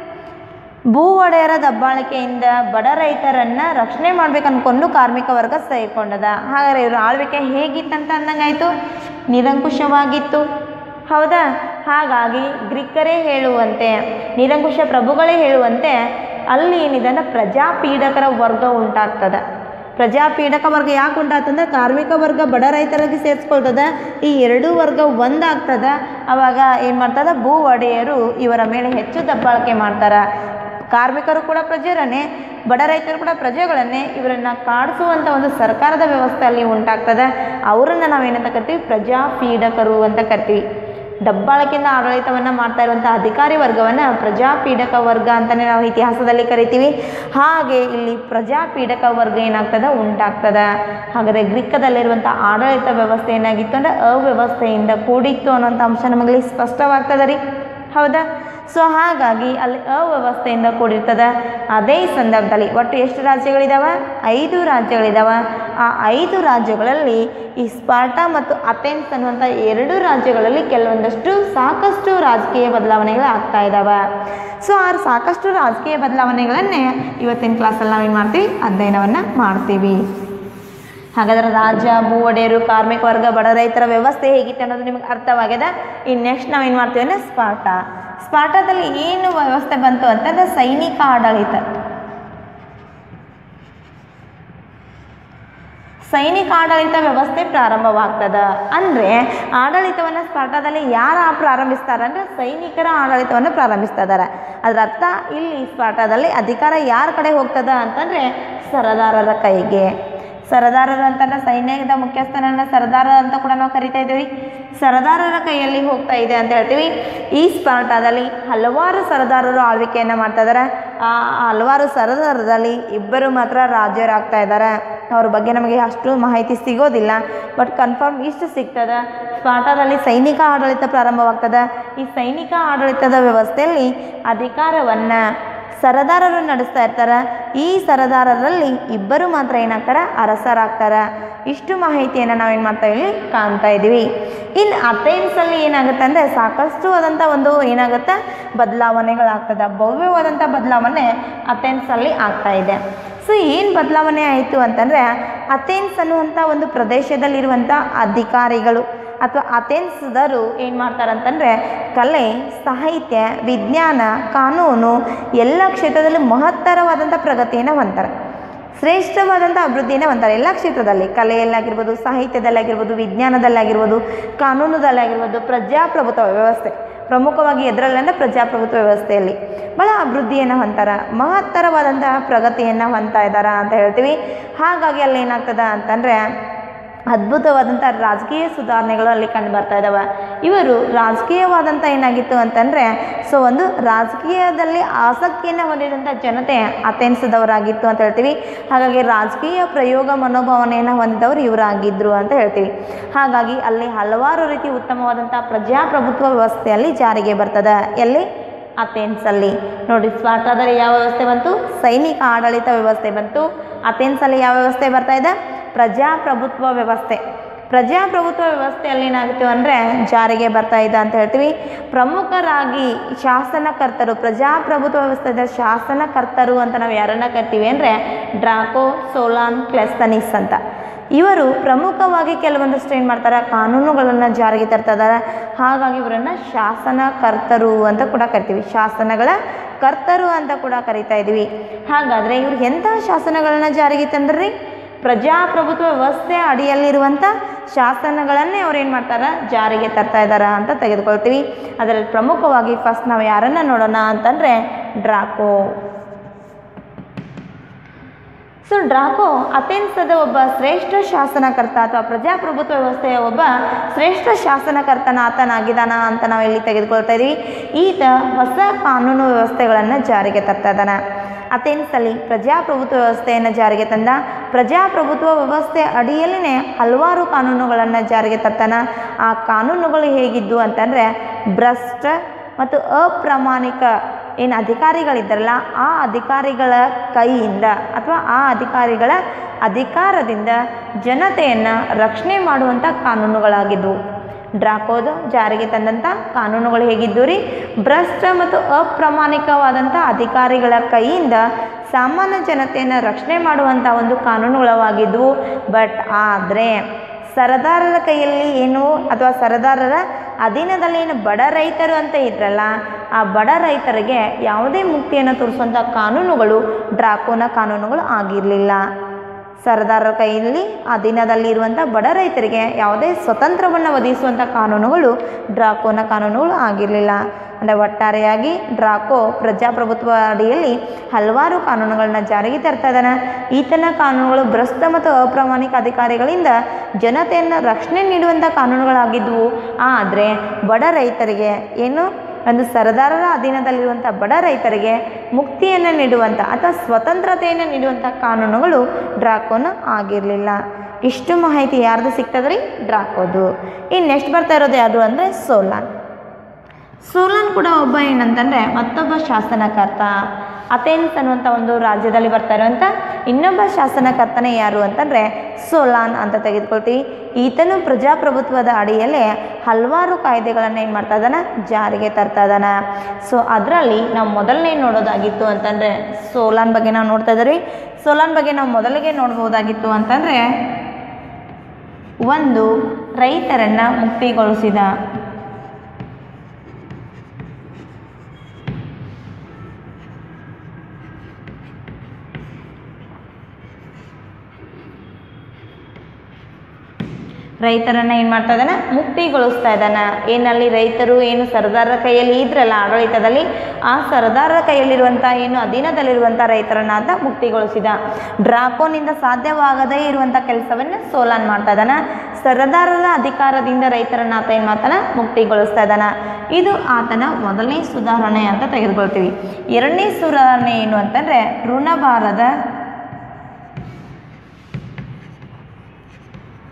A: ಭೂ ಒಡೆಯರ ದಬ್ಬಾಳಿಕೆಯಿಂದ ಬಡ ರೈತರನ್ನು ರಕ್ಷಣೆ ಮಾಡ್ಬೇಕು ಅನ್ಕೊಂಡು ಕಾರ್ಮಿಕ ವರ್ಗ ಸೇರ್ಕೊಂಡದ ಹಾಗಾದ್ರೆ ಇವ್ರ ಆಳ್ವಿಕೆ ಹೇಗಿತ್ತಂತ ಅಂದಂಗಾಯ್ತು ನಿರಂಕುಶವಾಗಿತ್ತು ಹೌದಾ ಹಾಗಾಗಿ ಗ್ರೀಕರೇ ಹೇಳುವಂತೆ ನಿರಂಕುಶ ಪ್ರಭುಗಳೇ ಹೇಳುವಂತೆ ಅಲ್ಲಿ ಏನಿದೆ ಅಂದ್ರೆ ಪ್ರಜಾಪೀಡಕರ ವರ್ಗ ಉಂಟಾಗ್ತದೆ ಪ್ರಜಾಪೀಡಕ ವರ್ಗ ಯಾಕೆ ಉಂಟಾಗ್ತಂದ್ರೆ ಕಾರ್ಮಿಕ ವರ್ಗ ಬಡ ರೈತರಿಗೆ ಸೇರಿಸ್ಕೊಳ್ತದ ಈ ಎರಡೂ ವರ್ಗ ಒಂದಾಗ್ತದ ಅವಾಗ ಏನು ಮಾಡ್ತದ ಭೂ ಒಡೆಯರು ಇವರ ಮೇಲೆ ಹೆಚ್ಚು ದಬ್ಬಾಳಿಕೆ ಮಾಡ್ತಾರೆ ಕಾರ್ಮಿಕರು ಕೂಡ ಪ್ರಜೆರನ್ನೇ ಬಡ ರೈತರು ಕೂಡ ಪ್ರಜೆಗಳನ್ನೇ ಇವರನ್ನು ಕಾಡಿಸುವಂಥ ಒಂದು ಸರ್ಕಾರದ ವ್ಯವಸ್ಥೆ ಅಲ್ಲಿ ಉಂಟಾಗ್ತದೆ ಅವರನ್ನು ನಾವೇನಂತ ಕರಿತೀವಿ ಪ್ರಜಾಪೀಡಕರು ಅಂತ ಕರಿತೀವಿ ದಬ್ಬಾಳಿಕೆಯಿಂದ ಆಡಳಿತವನ್ನು ಮಾಡ್ತಾ ಇರುವಂಥ ಅಧಿಕಾರಿ ವರ್ಗವನ್ನು ಪ್ರಜಾಪೀಡಕ ವರ್ಗ ಅಂತಲೇ ನಾವು ಇತಿಹಾಸದಲ್ಲಿ ಕರಿತೀವಿ ಹಾಗೆ ಇಲ್ಲಿ ಪ್ರಜಾಪೀಡಕ ವರ್ಗ ಏನಾಗ್ತದೆ ಉಂಟಾಗ್ತದೆ ಹಾಗಾದರೆ ಗ್ರೀಕದಲ್ಲಿರುವಂಥ ಆಡಳಿತ ವ್ಯವಸ್ಥೆ ಏನಾಗಿತ್ತು ಅಂದರೆ ಅವ್ಯವಸ್ಥೆಯಿಂದ ಕೂಡಿತ್ತು ಅನ್ನೋಂಥ ಅಂಶ ನಮಗಲ್ಲಿ ಸ್ಪಷ್ಟವಾಗ್ತದೆ ರೀ ಹೌದಾ ಸೊ ಹಾಗಾಗಿ ಅಲ್ಲಿ ಅವ್ಯವಸ್ಥೆಯಿಂದ ಕೂಡಿರ್ತದೆ ಅದೇ ಸಂದರ್ಭದಲ್ಲಿ ಒಟ್ಟು ಎಷ್ಟು ರಾಜ್ಯಗಳಿದಾವೆ ಐದು ರಾಜ್ಯಗಳಿದಾವೆ ಆ ಐದು ರಾಜ್ಯಗಳಲ್ಲಿ ಈ ಸ್ಪಾರ್ಟಾ ಮತ್ತು ಅಥೆನ್ಸ್ ಅನ್ನುವಂಥ ಎರಡು ರಾಜ್ಯಗಳಲ್ಲಿ ಕೆಲವೊಂದಷ್ಟು ಸಾಕಷ್ಟು ರಾಜಕೀಯ ಬದಲಾವಣೆಗಳು ಆಗ್ತಾ ಇದ್ದಾವೆ ಸೊ ಆ ಸಾಕಷ್ಟು ರಾಜಕೀಯ ಬದಲಾವಣೆಗಳನ್ನೇ ಇವತ್ತಿನ ಕ್ಲಾಸಲ್ಲಿ ನಾವೇನು ಮಾಡ್ತೀವಿ ಅಧ್ಯಯನವನ್ನು ಮಾಡ್ತೀವಿ ಹಾಗಾದ್ರೆ ರಾಜ್ಯ ಭೂ ಒಡೆಯರು ಕಾರ್ಮಿಕ ವರ್ಗ ಬಡ ರೈತರ ವ್ಯವಸ್ಥೆ ಹೇಗಿತ್ತು ಅನ್ನೋದು ನಿಮಗೆ ಅರ್ಥವಾಗಿದೆ ಇನ್ನು ನೆಕ್ಸ್ಟ್ ನಾವೇನು ಮಾಡ್ತೀವಿ ಅಂದರೆ ಸ್ಪಾಟ ಸ್ಪಾಟದಲ್ಲಿ ಏನು ವ್ಯವಸ್ಥೆ ಬಂತು ಅಂತಂದ್ರೆ ಸೈನಿಕ ಆಡಳಿತ ಸೈನಿಕ ಆಡಳಿತ ವ್ಯವಸ್ಥೆ ಪ್ರಾರಂಭವಾಗ್ತದೆ ಅಂದರೆ ಆಡಳಿತವನ್ನು ಸ್ಪಾಟದಲ್ಲಿ ಯಾರು ಪ್ರಾರಂಭಿಸ್ತಾರೆ ಅಂದರೆ ಸೈನಿಕರ ಆಡಳಿತವನ್ನು ಪ್ರಾರಂಭಿಸ್ತಾ ಇದ್ದಾರೆ ಅದರ ಅರ್ಥ ಇಲ್ಲಿ ಸ್ಪಾಟದಲ್ಲಿ ಅಧಿಕಾರ ಯಾರ ಕಡೆ ಹೋಗ್ತದ ಅಂತಂದರೆ ಸರದಾರರ ಕೈಗೆ ಸರದಾರರು ಅಂತಂದ್ರೆ ಸೈನ್ಯದ ಮುಖ್ಯಸ್ಥನನ್ನ ಸರದಾರ ಅಂತ ಕೂಡ ನಾವು ಕರಿತಾ ಇದ್ದೀವಿ ಸರದಾರರ ಕೈಯಲ್ಲಿ ಹೋಗ್ತಾ ಇದೆ ಅಂತ ಹೇಳ್ತೀವಿ ಈ ಸ್ಪಾರ್ಟಾದಲ್ಲಿ ಹಲವಾರು ಸರದಾರರು ಆಳ್ವಿಕೆಯನ್ನು ಮಾಡ್ತಾ ಇದ್ದಾರೆ ಆ ಹಲವಾರು ಸರದಾರರಲ್ಲಿ ಇಬ್ಬರು ಮಾತ್ರ ರಾಜ್ಯರಾಗ್ತಾ ಇದ್ದಾರೆ ಅವ್ರ ಬಗ್ಗೆ ನಮಗೆ ಅಷ್ಟು ಮಾಹಿತಿ ಸಿಗೋದಿಲ್ಲ ಬಟ್ ಕನ್ಫರ್ಮ್ ಇಷ್ಟು ಸಿಗ್ತದೆ ಸ್ಪಾಟಾದಲ್ಲಿ ಸೈನಿಕ ಆಡಳಿತ ಪ್ರಾರಂಭವಾಗ್ತದೆ ಈ ಸೈನಿಕ ಆಡಳಿತದ ವ್ಯವಸ್ಥೆಯಲ್ಲಿ ಅಧಿಕಾರವನ್ನು ಸರದಾರರು ನಡೆಸ್ತಾ ಇರ್ತಾರೆ ಈ ಸರದಾರರಲ್ಲಿ ಇಬ್ಬರು ಮಾತ್ರ ಏನಾಗ್ತಾರೆ ಅರಸರಾಗ್ತಾರೆ ಇಷ್ಟು ಮಾಹಿತಿಯನ್ನು ನಾವೇನು ಮಾಡ್ತಾ ಇಲ್ಲಿ ಕಾಣ್ತಾ ಇದ್ದೀವಿ ಇನ್ನು ಅಥೆನ್ಸಲ್ಲಿ ಏನಾಗುತ್ತೆ ಅಂದರೆ ಸಾಕಷ್ಟು ಆದಂಥ ಒಂದು ಏನಾಗುತ್ತೆ ಬದಲಾವಣೆಗಳಾಗ್ತದೆ ಭವ್ಯವಾದಂಥ ಬದಲಾವಣೆ ಅಥೆನ್ಸಲ್ಲಿ ಆಗ್ತಾ ಇದೆ ಸೊ ಏನು ಬದಲಾವಣೆ ಆಯಿತು ಅಂತಂದರೆ ಅಥೆನ್ಸ್ ಅನ್ನುವಂಥ ಒಂದು ಪ್ರದೇಶದಲ್ಲಿರುವಂಥ ಅಧಿಕಾರಿಗಳು ಅಥವಾ ಅಥೆನ್ಸ್ದರು ಏನು ಮಾಡ್ತಾರಂತಂದರೆ ಕಲೆ ಸಾಹಿತ್ಯ ವಿಜ್ಞಾನ ಕಾನೂನು ಎಲ್ಲ ಕ್ಷೇತ್ರದಲ್ಲೂ ಮಹತ್ತರವಾದಂಥ ಪ್ರಗತಿಯನ್ನು ಹೊಂತಾರೆ ಶ್ರೇಷ್ಠವಾದಂಥ ಅಭಿವೃದ್ಧಿಯನ್ನು ಹೊಂತಾರೆ ಎಲ್ಲ ಕ್ಷೇತ್ರದಲ್ಲಿ ಕಲೆಯಲ್ಲಾಗಿರ್ಬೋದು ಸಾಹಿತ್ಯದಲ್ಲಾಗಿರ್ಬೋದು ವಿಜ್ಞಾನದಲ್ಲಾಗಿರ್ಬೋದು ಕಾನೂನದಲ್ಲಾಗಿರ್ಬೋದು ಪ್ರಜಾಪ್ರಭುತ್ವ ವ್ಯವಸ್ಥೆ ಪ್ರಮುಖವಾಗಿ ಎದರಲ್ಲಂದ್ರೆ ಪ್ರಜಾಪ್ರಭುತ್ವ ವ್ಯವಸ್ಥೆಯಲ್ಲಿ ಭಾಳ ಅಭಿವೃದ್ಧಿಯನ್ನು ಹೊಂತಾರ ಮಹತ್ತರವಾದಂತಹ ಪ್ರಗತಿಯನ್ನು ಹೊಂದ್ತಾ ಇದ್ದಾರ ಅಂತ ಹೇಳ್ತೀವಿ ಹಾಗಾಗಿ ಅಲ್ಲಿ ಏನಾಗ್ತದ ಅಂತಂದರೆ ಅದ್ಭುತವಾದಂಥ ರಾಜಕೀಯ ಸುಧಾರಣೆಗಳು ಅಲ್ಲಿ ಕಂಡು ಬರ್ತಾ ಇದ್ದಾವೆ ಇವರು ರಾಜಕೀಯವಾದಂಥ ಏನಾಗಿತ್ತು ಅಂತಂದರೆ ಸೊ ಒಂದು ರಾಜಕೀಯದಲ್ಲಿ ಆಸಕ್ತಿಯನ್ನು ಹೊಂದಿದಂಥ ಜನತೆ ಅಥೆನ್ಸ್ದವರಾಗಿತ್ತು ಅಂತ ಹೇಳ್ತೀವಿ ಹಾಗಾಗಿ ರಾಜಕೀಯ ಪ್ರಯೋಗ ಮನೋಭಾವನೆಯನ್ನು ಹೊಂದಿದವರು ಇವರಾಗಿದ್ದರು ಅಂತ ಹೇಳ್ತೀವಿ ಹಾಗಾಗಿ ಅಲ್ಲಿ ಹಲವಾರು ರೀತಿ ಉತ್ತಮವಾದಂಥ ಪ್ರಜಾಪ್ರಭುತ್ವ ವ್ಯವಸ್ಥೆಯಲ್ಲಿ ಜಾರಿಗೆ ಬರ್ತದೆ ಎಲ್ಲಿ ಅಥೆನ್ಸಲ್ಲಿ ನೋಡಿ ಸ್ಪಾಟಾದಲ್ಲಿ ಯಾವ ವ್ಯವಸ್ಥೆ ಬಂತು ಸೈನಿಕ ಆಡಳಿತ ವ್ಯವಸ್ಥೆ ಬಂತು ಅಥೆನ್ಸಲ್ಲಿ ಯಾವ ವ್ಯವಸ್ಥೆ ಬರ್ತಾ ಇದೆ ಪ್ರಜಾಪ್ರಭುತ್ವ ವ್ಯವಸ್ಥೆ ಪ್ರಜಾಪ್ರಭುತ್ವ ವ್ಯವಸ್ಥೆಯಲ್ಲಿ ಏನಾಗುತ್ತೆ ಅಂದರೆ ಜಾರಿಗೆ ಬರ್ತಾ ಇದೆ ಅಂತ ಹೇಳ್ತೀವಿ ಪ್ರಮುಖರಾಗಿ ಶಾಸನಕರ್ತರು ಪ್ರಜಾಪ್ರಭುತ್ವ ವ್ಯವಸ್ಥೆದ ಶಾಸನಕರ್ತರು ಅಂತ ನಾವು ಯಾರನ್ನ ಕರಿತೀವಿ ಅಂದರೆ ಡ್ರಾಕೋ ಸೋಲಾನ್ ಕ್ಲೆಸ್ತನಿಸ್ ಅಂತ ಇವರು ಪ್ರಮುಖವಾಗಿ ಕೆಲವೊಂದಷ್ಟು ಏನು ಮಾಡ್ತಾರೆ ಕಾನೂನುಗಳನ್ನು ಜಾರಿಗೆ ತರ್ತಾ ಇದ್ದಾರೆ ಹಾಗಾಗಿ ಇವರನ್ನು ಶಾಸನಕರ್ತರು ಅಂತ ಕೂಡ ಕರಿತೀವಿ ಶಾಸನಗಳ ಕರ್ತರು ಅಂತ ಕೂಡ ಕರಿತಾ ಇದ್ದೀವಿ ಹಾಗಾದರೆ ಇವ್ರು ಎಂಥ ಶಾಸನಗಳನ್ನು ಜಾರಿಗೆ ತಂದ್ರಿ ಪ್ರಜಾಪ್ರಭುತ್ವ ವ್ಯವಸ್ಥೆ ಅಡಿಯಲ್ಲಿರುವಂಥ ಶಾಸನಗಳನ್ನೇ ಅವ್ರು ಏನು ಮಾಡ್ತಾರೆ ಜಾರಿಗೆ ತರ್ತಾ ಇದ್ದಾರೆ ಅಂತ ತೆಗೆದುಕೊಳ್ತೀವಿ ಅದರಲ್ಲಿ ಪ್ರಮುಖವಾಗಿ ಫಸ್ಟ್ ನಾವು ಯಾರನ್ನು ನೋಡೋಣ ಅಂತಂದರೆ ಡ್ರಾಕೋ ಸೊ ಡ್ರಾಕೋ ಅಥೆನ್ಸದ ಒಬ್ಬ ಶ್ರೇಷ್ಠ ಶಾಸನಕರ್ತ ಅಥವಾ ಪ್ರಜಾಪ್ರಭುತ್ವ ವ್ಯವಸ್ಥೆಯ ಒಬ್ಬ ಶ್ರೇಷ್ಠ ಶಾಸನಕರ್ತನ ಆತನಾಗಿದ್ದಾನ ಅಂತ ನಾವು ಇಲ್ಲಿ ತೆಗೆದುಕೊಳ್ತಾ ಇದ್ದೀವಿ ಈತ ಹೊಸ ಕಾನೂನು ವ್ಯವಸ್ಥೆಗಳನ್ನು ಜಾರಿಗೆ ತರ್ತಾ ಇದ್ದಾನೆ ಅಥೆನ್ಸಲ್ಲಿ ಪ್ರಜಾಪ್ರಭುತ್ವ ವ್ಯವಸ್ಥೆಯನ್ನು ಜಾರಿಗೆ ತಂದ ಪ್ರಜಾಪ್ರಭುತ್ವ ವ್ಯವಸ್ಥೆ ಅಡಿಯಲ್ಲೇ ಹಲವಾರು ಕಾನೂನುಗಳನ್ನು ಜಾರಿಗೆ ತರ್ತಾನ ಆ ಕಾನೂನುಗಳು ಹೇಗಿದ್ದು ಅಂತಂದರೆ ಭ್ರಷ್ಟ ಮತ್ತು ಅಪ್ರಾಮಾಣಿಕ ಏನು ಅಧಿಕಾರಿಗಳಿದ್ದಾರಲ್ಲ ಆ ಅಧಿಕಾರಿಗಳ ಕೈಯಿಂದ ಅಥವಾ ಆ ಅಧಿಕಾರಿಗಳ ಅಧಿಕಾರದಿಂದ ಜನತೆಯನ್ನು ರಕ್ಷಣೆ ಮಾಡುವಂಥ ಕಾನೂನುಗಳಾಗಿದ್ದವು ಡ್ರಾಕೋದು ಜಾರಿಗೆ ತಂದಂಥ ಕಾನೂನುಗಳು ಹೇಗಿದ್ದು ರೀ ಭ್ರಷ್ಟ ಮತ್ತು ಅಪ್ರಾಮಾಣಿಕವಾದಂಥ ಅಧಿಕಾರಿಗಳ ಕೈಯಿಂದ ಸಾಮಾನ್ಯ ಜನತೆಯನ್ನು ರಕ್ಷಣೆ ಮಾಡುವಂಥ ಒಂದು ಕಾನೂನುಗಳವಾಗಿದ್ದವು ಬಟ್ ಆದರೆ ಸರದಾರರ ಕೈಯಲ್ಲಿ ಏನು ಅಥವಾ ಸರದಾರರ ಅಧೀನದಲ್ಲಿ ಏನು ಬಡ ರೈತರು ಅಂತ ಇದ್ರಲ್ಲ ಆ ಬಡ ರೈತರಿಗೆ ಯಾವುದೇ ಮುಕ್ತಿಯನ್ನು ತೋರಿಸುವಂಥ ಕಾನೂನುಗಳು ಡ್ರಾಕೋನ ಕಾನೂನುಗಳು ಆಗಿರಲಿಲ್ಲ ಸರದಾರರ ಕೈಯಲ್ಲಿ ಅಧೀನದಲ್ಲಿರುವಂಥ ಬಡ ರೈತರಿಗೆ ಯಾವುದೇ ಸ್ವತಂತ್ರವನ್ನು ಒದಗಿಸುವಂಥ ಕಾನೂನುಗಳು ಡ್ರಾಕೋನ ಕಾನೂನುಗಳು ಆಗಿರಲಿಲ್ಲ ಅಂದರೆ ಒಟ್ಟಾರೆಯಾಗಿ ಡ್ರಾಕೋ ಪ್ರಜಾಪ್ರಭುತ್ವ ಅಡಿಯಲ್ಲಿ ಹಲವಾರು ಕಾನೂನುಗಳನ್ನ ಜಾರಿಗೆ ತರ್ತಾ ಇದ್ದಾನೆ ಈತನ ಕಾನೂನುಗಳು ಭ್ರಷ್ಟ ಮತ್ತು ಅಪ್ರಾಮಾಣಿಕ ಅಧಿಕಾರಿಗಳಿಂದ ಜನತೆಯನ್ನು ರಕ್ಷಣೆ ನೀಡುವಂಥ ಕಾನೂನುಗಳಾಗಿದ್ದವು ಆದರೆ ಬಡ ರೈತರಿಗೆ ಏನು ಒಂದು ಸರದಾರರ ಅಧೀನದಲ್ಲಿರುವಂಥ ಬಡ ರೈತರಿಗೆ ಮುಕ್ತಿಯನ್ನು ನೀಡುವಂಥ ಅಥವಾ ಸ್ವತಂತ್ರತೆಯನ್ನು ನೀಡುವಂಥ ಕಾನೂನುಗಳು ಡ್ರಾಕೋನ ಆಗಿರಲಿಲ್ಲ ಇಷ್ಟು ಮಾಹಿತಿ ಯಾರ್ದು ಸಿಗ್ತದ್ರಿ ಡ್ರಾಕೋದು ಇನ್ನು ನೆಕ್ಸ್ಟ್ ಬರ್ತಾ ಇರೋದು ಯಾವುದು ಅಂದರೆ ಸೋಲಾನ್ ಸೋಲಾನ್ ಕೂಡ ಒಬ್ಬ ಏನಂತಂದರೆ ಮತ್ತೊಬ್ಬ ಶಾಸನಕರ್ತ ಅಥೆನ್ಸ್ ಅನ್ನುವಂಥ ಒಂದು ರಾಜ್ಯದಲ್ಲಿ ಬರ್ತಾ ಇರುವಂಥ ಇನ್ನೊಬ್ಬ ಶಾಸನಕರ್ತನೇ ಯಾರು ಅಂತಂದರೆ ಸೋಲಾನ್ ಅಂತ ತೆಗೆದುಕೊಳ್ತೀವಿ ಈತನು ಪ್ರಜಾಪ್ರಭುತ್ವದ ಅಡಿಯಲ್ಲೇ ಹಲವಾರು ಕಾಯ್ದೆಗಳನ್ನು ಏನು ಮಾಡ್ತಾ ಇದ್ದಾನೆ ಜಾರಿಗೆ ತರ್ತಾ ಇದ್ದಾನೆ ಸೊ ಅದರಲ್ಲಿ ನಾವು ಮೊದಲನೇ ನೋಡೋದಾಗಿತ್ತು ಅಂತಂದರೆ ಸೋಲಾನ್ ಬಗ್ಗೆ ನಾವು ನೋಡ್ತಾ ಇದ್ದೀವಿ ಸೋಲಾನ್ ಬಗ್ಗೆ ನಾವು ಮೊದಲಿಗೆ ನೋಡ್ಬೋದಾಗಿತ್ತು ಅಂತಂದರೆ ಒಂದು ರೈತರನ್ನು ಮುಕ್ತಿಗೊಳಿಸಿದ ರೈತರನ್ನು ಏನು ಮಾಡ್ತಾ ಇದ್ದಾನೆ ಮುಕ್ತಿಗೊಳಿಸ್ತಾ ಇದ್ದಾನೆ ಏನಲ್ಲಿ ರೈತರು ಏನು ಸರದಾರರ ಕೈಯಲ್ಲಿ ಇದ್ರಲ್ಲ ಆಡಳಿತದಲ್ಲಿ ಆ ಸರದಾರರ ಕೈಯಲ್ಲಿರುವಂಥ ಏನು ಅಧೀನದಲ್ಲಿರುವಂಥ ರೈತರನ್ನ ಆತ ಮುಕ್ತಿಗೊಳಿಸಿದ ಡ್ರಾಕೋನಿಂದ ಸಾಧ್ಯವಾಗದೇ ಇರುವಂಥ ಕೆಲಸವನ್ನು ಸೋಲಾನ್ ಮಾಡ್ತಾ ಇದ್ದಾನೆ ಸರದಾರರ ಅಧಿಕಾರದಿಂದ ರೈತರನ್ನ ಆತ ಏನು ಮಾಡ್ತಾನೆ ಮುಕ್ತಿಗೊಳಿಸ್ತಾ ಇದ್ದಾನೆ ಇದು ಆತನ ಮೊದಲನೇ ಸುಧಾರಣೆ ಅಂತ ತೆಗೆದುಕೊಳ್ತೀವಿ ಎರಡನೇ ಸುಧಾರಣೆ ಏನು ಅಂತಂದರೆ ಋಣಭಾರದ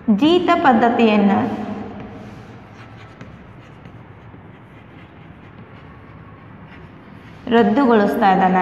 A: ಜೀತ ಪದ್ಧತಿಯನ್ನು ರದ್ದುಗೊಳಿಸ್ತಾ ಇದ್ದಾನೆ